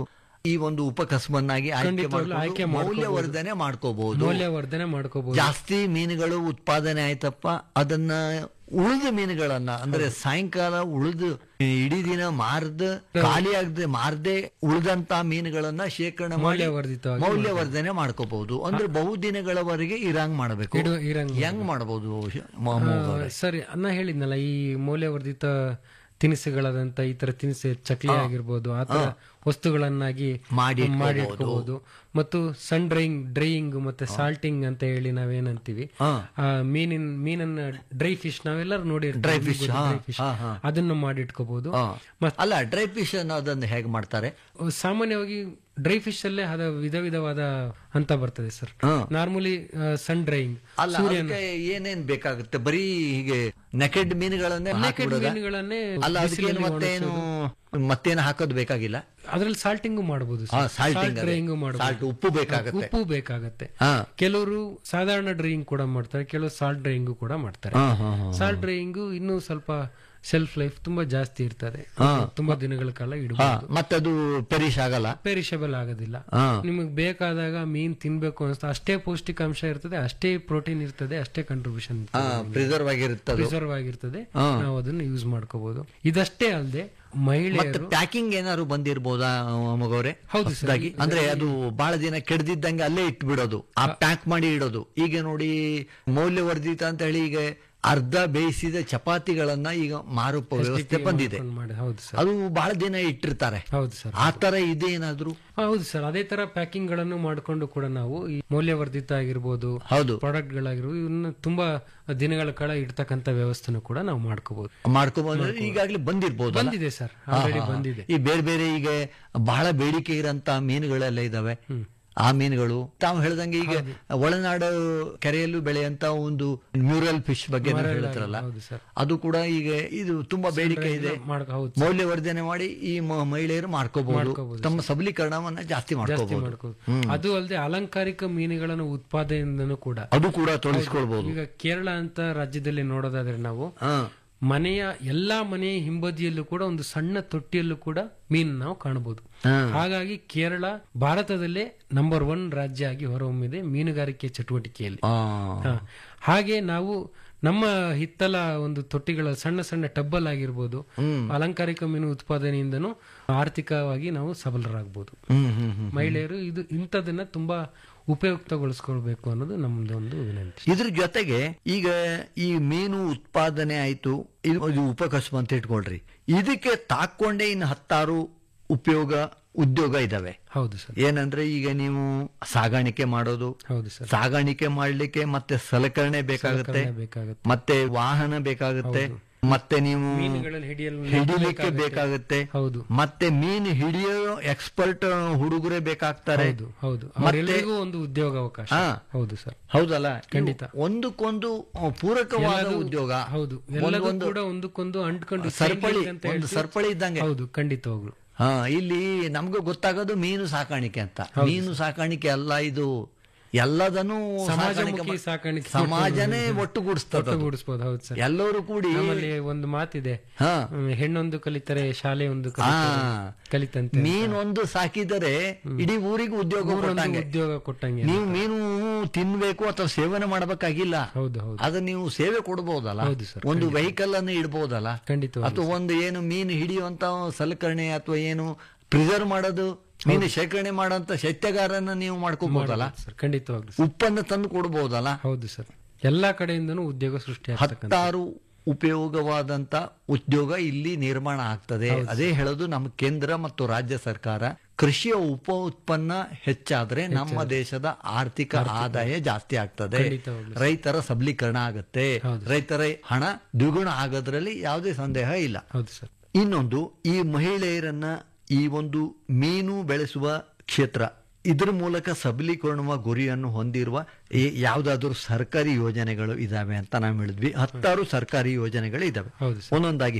ಈ ಒಂದು ಉಪಕಸಬನ್ನಾಗಿ ಆಯ್ಕೆ ಖಂಡಿತವಾಗ್ಲೂ ಆಯ್ಕೆ ಮಾಡ್ಕೊಂಡು ಮಾಡ್ಕೋಬಹುದು. ಮೌಲ್ಯವರ್ಧನೆ ಮಾಡ್ಕೋಬಹುದು ಮೌಲ್ಯವರ್ಧನೆ ಮಾಡ್ಕೋಬಹುದು ಜಾಸ್ತಿ ಮೀನುಗಳು ಉತ್ಪಾದನೆ ಆಯ್ತಪ್ಪ ಅದನ್ನ ಉಳಿದ ಮೀನುಗಳನ್ನ ಅಂದ್ರೆ ಸಾಯಂಕಾಲ ಉಳಿದು ಇಡೀ ದಿನ ಮಾರ್ದ ಖಾಲಿ ಆಗದೆ ಮಾರದೆ ಉಳಿದಂತ ಮೀನುಗಳನ್ನ ಶೇಖರಣೆ ಮಾಡಿ ಮೌಲ್ಯವರ್ಧಿತವಾಗಿ ಮೌಲ್ಯವರ್ಧನೆ ಮಾಡ್ಕೋಬಹುದು ಅಂದ್ರೆ ಬಹುದಿನಗಳವರೆಗೆ ಇರಂಗ್ ಮಾಡಬೇಕು ಇಡು- ಇರಂಗ್ ಹೆಂಗ್ ಮಾಡಬಹುದು ಮ- ಮೋಹನ್ ಅವ್ರೆ? ಸರಿ ನಾ ಹೇಳಿದ್ನಲ್ಲ ಈ ಮೌಲ್ಯವರ್ಧಿತ ತಿನಿಸುಗಳಾದಂತ ಈ ತರ ತಿನಿಸು ಚಕ್ಲಿ ಆಗಿರ್ಬೋದು ಆ ತರ ವಸ್ತುಗಳನ್ನಾಗಿ ಮಾಡಿ ಮಾಡಿ ಇಟ್ಕೋಬಹುದು. ಇಟ್ಕೋಬಹುದು ಮತ್ತು ಸನ್ ಡ್ರೈಯಿಂಗ್ ಡ್ರೈಯಿಂಗ್ ಮತ್ತೆ ಸಾಲ್ಟಿಂಗ್ ಅಂತ ಹೇಳಿ ನಾವೇನಂತೀವಿ ಹಾ. ಆ ಮೀನಿನ ಮೀನನ್ನ ಡ್ರೈ ಫಿಶ್ ನಾವೆಲ್ಲರೂ ನೋಡಿ Dry fish, ಹಾ, ಹಾ, ಹಾ. ಅದನ್ನ ಮಾಡಿಟ್ಕೋಬಹುದು ಹಾ. ಮತ್ತೆ ಅಲ್ಲ ಡ್ರೈ ಫಿಶ್ ಅನ್ನೋದನ್ನ ಹೇಗೆ ಮಾಡ್ತಾರೆ ಸಾಮಾನ್ಯವಾಗಿ ಡ್ರೈ ಫಿಶ್ ಅಲ್ಲೇ ಅದ ವಿಧ ವಿಧವಾದ ಹಂತ ಬರ್ತದೆ ಸರ್ ಹಾ. ನಾರ್ಮಲಿ ಸನ್ ಡ್ರೈಯಿಂಗ್ ಅಲ್ಲ ಅದಕ್ಕೆ ಏನೇನ್ ಬೇಕಾಗುತ್ತೆ ಬರೀ ಹೀಗೆ ನೆಕೆಡ್ ಮೀನುಗಳನ್ನೇ Naked ಹಾಕ್ಬಿಡೋದಾ? ಮೀನುಗಳನ್ನೇ ಅಲ್ಲ ಅದಕ್ಕೇನು ಬಿಸಿಲಲ್ಲಿ ಮತ್ತೇನು ಮತ್ತೇನು ಹಾಕೋದು ಬೇಕಾಗಿಲ್ಲ ಅದ್ರಲ್ಲಿ ಸಾಲ್ಟಿಂಗು ಮಾಡಬಹುದು ಹಾ, salting ಅದೇ. ಡ್ರೈಯಿಂಗು Salt, ಮಾಡಬಹುದು ಉಪ್ಪು ಬೇಕಾಗತ್ತೆ. ಉಪ್ಪು ಬೇಕಾಗತ್ತೆ ಹಾ. ಕೆಲವರು ಸಾಧಾರಣ ಡ್ರೈಯಿಂಗ್ ಕೂಡ ಮಾಡ್ತಾರೆ ಕೆಲವರು ಸಾಲ್ಟ್ ಡ್ರೈಯಿಂಗು ಕೂಡ ಮಾಡ್ತಾರೆ ಹಾ, ಹಾ, ಹಾ. ಸಾಲ್ಟ್ ಡ್ರೈಯಿಂಗು ಇನ್ನೂ ಸ್ವಲ್ಪ ಸೆಲ್ಫ್ ಲೈಫ್ ತುಂಬಾ ಜಾಸ್ತಿ ಇರ್ತದೆ ತುಂಬಾ ದಿನಗಳ ಕಾಲ ಹಾ ಇಡಬಹುದು ಮತ್ತದು ಪೆರಿಶ್ ಆಗಲ್ಲ ಪೆರಿಷಬಲ್ ಆಗೋದಿಲ್ಲ ಹಾ. ನಿಮಗೆ ಬೇಕಾದಾಗ ಮೀನ್ ತಿನ್ಬೇಕು ಅನಿಸ್ತಾ ಅಷ್ಟೇ ಪೌಷ್ಟಿಕಾಂಶ ಇರ್ತದೆ ಅಷ್ಟೇ ಪ್ರೋಟೀನ್ ಇರ್ತದೆ ಅಷ್ಟೇ ಕಂಟ್ರಿಬ್ಯೂಷನ್ ಪ್ರಿಸರ್ವ್ ಆಗಿರುತ್ತದು ಪ್ರಿಸರ್ವ್ ಆಗಿರ್ತದೆ ನಾವು ಅದನ್ನ ಯೂಸ್ ಮಾಡ್ಕೋಬಹುದು ಇದಷ್ಟೇ ಅಲ್ಲದೆ ಮತ್ತೆ ಮಹಿಳೆಯರು ಪ್ಯಾಕಿಂಗ್ ಏನಾದ್ರು ಬಂದಿರ್ಬೋದಾ ಮಗವ್ರೆ ಹೌದು ಸರ್. ಹೊಸ್ದಾಗಿ ಅಂದ್ರೆ ಅದು ಬಹಳ ದಿನ ಕೆಡ್ದಿದ್ದಂಗೆ ಅಲ್ಲೇ ಇಟ್ಬಿಡೋದು ಆ ಪ್ಯಾಕ್ ಮಾಡಿ ಇಡೋದು ಈಗ ನೋಡಿ ಮೌಲ್ಯವರ್ಧಿತ ಅಂತ ಹೇಳಿ ಈಗ ಅರ್ಧ ಬೇಯಿಸಿದ ಚಪಾತಿಗಳನ್ನ ಈಗ ಮಾರುಪ ವ್ಯವಸ್ಥೆ ಬಂದಿದೆ ಮಾಡಿ ಹೌದು ಸರ್ ಅದು ಬಹಳ ದಿನ ಇಟ್ಟಿರ್ತಾರೆ ಹೌದು ಸರ್ ಆ ತರ ಇದೇನಾದ್ರು ಹೌದು ಸರ್ ಅದೇ ತರ ಪ್ಯಾಕಿಂಗ್ ಗಳನ್ನು ಮಾಡಿಕೊಂಡು ಕೂಡ ನಾವು ಈ ಮೌಲ್ಯವರ್ಧಿತ ಆಗಿರ್ಬೋದು ಹೌದು ಪ್ರಾಡಕ್ಟ್ ಗಳಾಗಿರ್ಬೋದು ಇವನ್ನ ತುಂಬಾ ದಿನಗಳ ಕಾಲ ಇಡ್ತಕ್ಕಂತ ವ್ಯವಸ್ಥೆನೂ ಕೂಡ ನಾವು ಮಾಡ್ಕೋಬಹುದು ಮಾಡ್ಕೋಬಹುದು ಈಗಾಗ್ಲೇ ಬಂದಿರ್ಬೋದು ಬಂದಿದೆ ಸರ್ ಆಲ್ರೆಡಿ ಬಂದಿದೆ ಈ ಬೇರೆ ಬೇರೆ ಈಗ ಬಹಳ ಬೇಡಿಕೆ ಇರಂತ ಮೀನುಗಳೆಲ್ಲ ಇದಾವೆ ಆ ಮೀನುಗಳು ತಾವು ಹೇಳ್ದಂಗೆ ಈಗ ಒಳನಾಡು ಕೆರೆಯಲ್ಲೂ ಬೆಳೆಯಂತ ಒಂದು ಮ್ಯೂರಲ್ ಫಿಶ್ ಬಗ್ಗೆ ನೀವು ಹೇಳ್ತಾರಲ್ಲ ಹೌದು ಸರ್ ಅದು ಕೂಡ ಈಗ ಇದು ತುಂಬಾ ಬೇಡಿಕೆ ಇದೆ ಮಾಡ್ಕ ಹೌದು ಮೌಲ್ಯವರ್ಧನೆ ಮಾಡಿ ಈ ಮ- ಮಹಿಳೆಯರು ಮಾಡ್ಕೋಬಹುದು ಮಾಡ್ಕೋಬಹುದು ತಮ್ಮ ಸಬಲೀಕರಣವನ್ನ ಜಾಸ್ತಿ ಜಾಸ್ತಿ ಮಾಡ್ಕೋಬಹುದು ಮಾಡ್ಕೋಬಹುದು ಅದು ಅಲ್ಲದೆ ಅಲಂಕಾರಿಕ ಮೀನುಗಳನ್ನು ಉತ್ಪಾದನೆಯಿಂದನೂ ಕೂಡ ಅದು ಕೂಡ ತೊಡಗಿಸ್ಕೊಳ್ಬಹುದು ಈಗ ಕೇರಳ ಅಂತ ರಾಜ್ಯದಲ್ಲಿ ನೋಡೋದಾದ್ರೆ ನಾವು ಹಾ ಮನೆಯ ಎಲ್ಲಾ ಮನೆಯ ಹಿಂಬದಿಯಲ್ಲೂ ಕೂಡ ಒಂದು ಸಣ್ಣ ತೊಟ್ಟಿಯಲ್ಲೂ ಕೂಡ ಮೀನು ನಾವು ಕಾಣಬಹುದು ಹಾ. ಹಾಗಾಗಿ ಕೇರಳ ಭಾರತದಲ್ಲೇ ನಂಬರ್ ಒನ್ ರಾಜ್ಯ ಆಗಿ ಹೊರಹೊಮ್ಮಿದೆ ಮೀನುಗಾರಿಕೆ ಚಟುವಟಿಕೆಯಲ್ಲಿ ಆ. ಹಾ. ಹಾಗೆ ನಾವು ನಮ್ಮ ಹಿತ್ತಲ ಒಂದು ತೊಟ್ಟಿಗಳ ಸಣ್ಣ ಸಣ್ಣ ಟಬ್ಬಲ್ ಆಗಿರ್ಬೋದು ಅಲಂಕಾರಿಕ ಮೀನು ಉತ್ಪಾದನೆಯಿಂದನೂ ಆರ್ಥಿಕವಾಗಿ ನಾವು ಸಬಲರಾಗಬಹುದು ಹ್ಮ್ ಹ್ಮ್ ಹ್ಮ್ ಮಹಿಳೆಯರು ಇದು ಇಂಥದನ್ನ ತುಂಬಾ ಉಪಯುಕ್ತಗೊಳಿಸ್ಕೊಳ್ಬೇಕು ಅನ್ನೋದು ನಮ್ದು ಒಂದು ವಿನಂತಿ ಇದ್ರ ಜೊತೆಗೆ ಈಗ ಈ ಮೀನು ಉತ್ಪಾದನೆ ಆಯ್ತು ಇದು ಇದು ಉಪಕಸಬು ಅಂತ ಇಟ್ಕೊಳ್ರಿ ಇದಕ್ಕೆ ತಾಕೊಂಡೇ ಇನ್ನು ಹತ್ತಾರು ಉಪಯೋಗ ಉದ್ಯೋಗ ಇದಾವೆ ಹೌದು ಸರ್ ಏನಂದ್ರೆ ಈಗ ನೀವು ಸಾಗಾಣಿಕೆ ಮಾಡೋದು ಹೌದು ಸರ್ ಸಾಗಾಣಿಕೆ ಮಾಡ್ಲಿಕ್ಕೆ ಮತ್ತೆ ಸಲಕರಣೆ ಬೇಕಾಗುತ್ತೆ ಬೇಕಾಗುತ್ತೆ ಮತ್ತೆ ವಾಹನ ಬೇಕಾಗುತ್ತೆ ಮತ್ತೆ ನೀವು ಮೀನುಗಳಲ್ಲಿ ಹಿಡಿಯಲು ಹಿಡಿಲಿಕ್ಕೆ ಬೇಕಾಗುತ್ತೆ ಹೌದು ಮತ್ತೆ ಮೀನು ಹಿಡಿಯೋ ಎಕ್ಸ್ಪರ್ಟ್ ಹುಡುಗರೇ ಬೇಕಾಗ್ತಾರೆ ಹೌದು ಹೌದು ಅವರೆಲ್ಲರಿಗೂ ಒಂದು ಉದ್ಯೋಗ ಅವಕಾಶ ಹಾ. ಹೌದು ಸರ್ ಹೌದಲ್ಲ ಖಂಡಿತ. ಇವು ಒಂದಕ್ಕೊಂದು ಅಹ್, ಪೂರಕವಾದ ಎಲ್ಲದೂ- ಉದ್ಯೋಗ ಹೌದು ಎಲ್ಲದೂ ಒಂದೊಂದು ಕೂಡ ಒಂದಕ್ಕೊಂದು ಅಂಟ್ಕೊಂಡು ಸರಪಳಿ chain link ಅಂತ ಒಂದು ಹೇಳ್ತೀವಿ. ಸರಪಳಿ ಇದ್ದಂಗೆ ಹೌದು ಖಂಡಿತವಾಗ್ಲು ಹಾ ಇಲ್ಲಿ ನಮ್ಗೆ ಗೊತ್ತಾಗೋದು ಮೀನು ಸಾಕಾಣಿಕೆ ಅಂತ ಮೀನು ಸಾಕಾಣಿಕೆ ಅಲ್ಲ ಇದು ಎಲ್ಲದನ್ನು ಸಮಾಜಮುಖಿ ಸಾಕಾಣಿಕೆ ಸಮಾಜನೇ ಒಟ್ಟುಗೂಡಿಸ್ತದ ಒಟ್ಟುಗೂಡಿಸ್ಬೋದು ಹೌದು ಸರ್ ಎಲ್ಲರೂ ಕೂಡಿ ನಮ್ಮಲ್ಲಿ ಒಂದು ಮಾತಿದೆ ಹಾ ಹ್ಮ್, ಹೆಣ್ಣೊಂದು ಕಲಿತರೆ ಶಾಲೆ ಒಂದು ಹಾ ಕಲಿತಂತೆ ಮೀನೊಂದು ಸಾಕಿದರೆ ಇಡೀ ಊರಿಗೆ ಉದ್ಯೋಗ ಊರೊಂದು ಕೊಟ್ಟಂಗೆ ಉದ್ಯೋಗ ಕೊಟ್ಟಂಗೆ ನೀವು ಮೀನು ತಿನ್ಬೇಕು ಅಥವಾ ಸೇವನೆ ಮಾಡಬೇಕಾಗಿಲ್ಲ ಹೌದು ಹೌದು ಅದು ನೀವು ಸೇವೆ ಕೊಡಬಹುದಲ್ಲ ಹೌದು ಸರ್, ಒಂದು ವೆಹಿಕಲ್ ಅನ್ನು ಇಡಬಹುದಲ್ಲ ಖಂಡಿತವಾಗಿ ಅಥವಾ ಒಂದು ಏನು ಮೀನು ಹಿಡಿಯುವಂತ ಸಲಕರಣೆ ಅಥವಾ ಏನು ಪ್ರಿಸರ್ವ್ ಮಾಡೋದು ಮೀನು ಶೇಖರಣೆ ಮಾಡೋಂತ ಶೈತ್ಯಗಾರನ ನೀವು ಮಾಡ್ಕೋಬಹುದಲ್ಲ ಸರ್ ಖಂಡಿತವಾಗ್ಲು ಸರ್. ಉಪ್ಪನ್ನು ತಂದು ಕೊಡಬಹುದಲ್ಲ ಹೌದು ಸರ್ ಎಲ್ಲಾ ಕಡೆಯಿಂದನೂ ಉದ್ಯೋಗ ಸೃಷ್ಟಿ ಆಗ್ತಕ್ಕಂಥ ಹತ್ತಾರು ಉಪಯೋಗವಾದಂತ ಉದ್ಯೋಗ ಇಲ್ಲಿ ನಿರ್ಮಾಣ ಆಗ್ತದೆ ಅದೇ ಹೇಳೋದು ನಮ್ಮ ಕೇಂದ್ರ ಮತ್ತು ರಾಜ್ಯ ಸರ್ಕಾರ ಕೃಷಿಯ ಉಪ ಉತ್ಪನ್ನ ಹೆಚ್ಚಾದ್ರೆ ನಮ್ಮ ದೇಶದ ಆರ್ಥಿಕ ಆದಾಯ ಜಾಸ್ತಿ ಆಗ್ತದೆ ಖಂಡಿತವಾಗ್ಲೂ. ರೈತರ ಸಬಲೀಕರಣ ಆಗುತ್ತೆ ರೈತರ ಹಣ ದ್ವಿಗುಣ ಆಗೋದ್ರಲ್ಲಿ ಯಾವುದೇ ಸಂದೇಹ ಇಲ್ಲ ಹೌದು ಸರ್ ಇನ್ನೊಂದು ಈ ಮಹಿಳೆಯರನ್ನ ಈ ಒಂದು ಮೀನು ಬೆಳೆಸುವ ಕ್ಷೇತ್ರ ಇದ್ರ ಮೂಲಕ ಸಬಲೀಕರಣವ ಗುರಿಯನ್ನು ಹೊಂದಿರುವ ಈ ಯಾವ್ದಾದ್ರು ಸರ್ಕಾರಿ ಯೋಜನೆಗಳು ಇದಾವೆ ಅಂತ ನಾವು ಹೇಳಿದ್ವಿ ಹತ್ತಾರು ಸರ್ಕಾರಿ ಯೋಜನೆಗಳು ಇದಾವೆ ಹೌದು ಸರ್ ಒಂದೊಂದಾಗಿ ಹೇಳಿ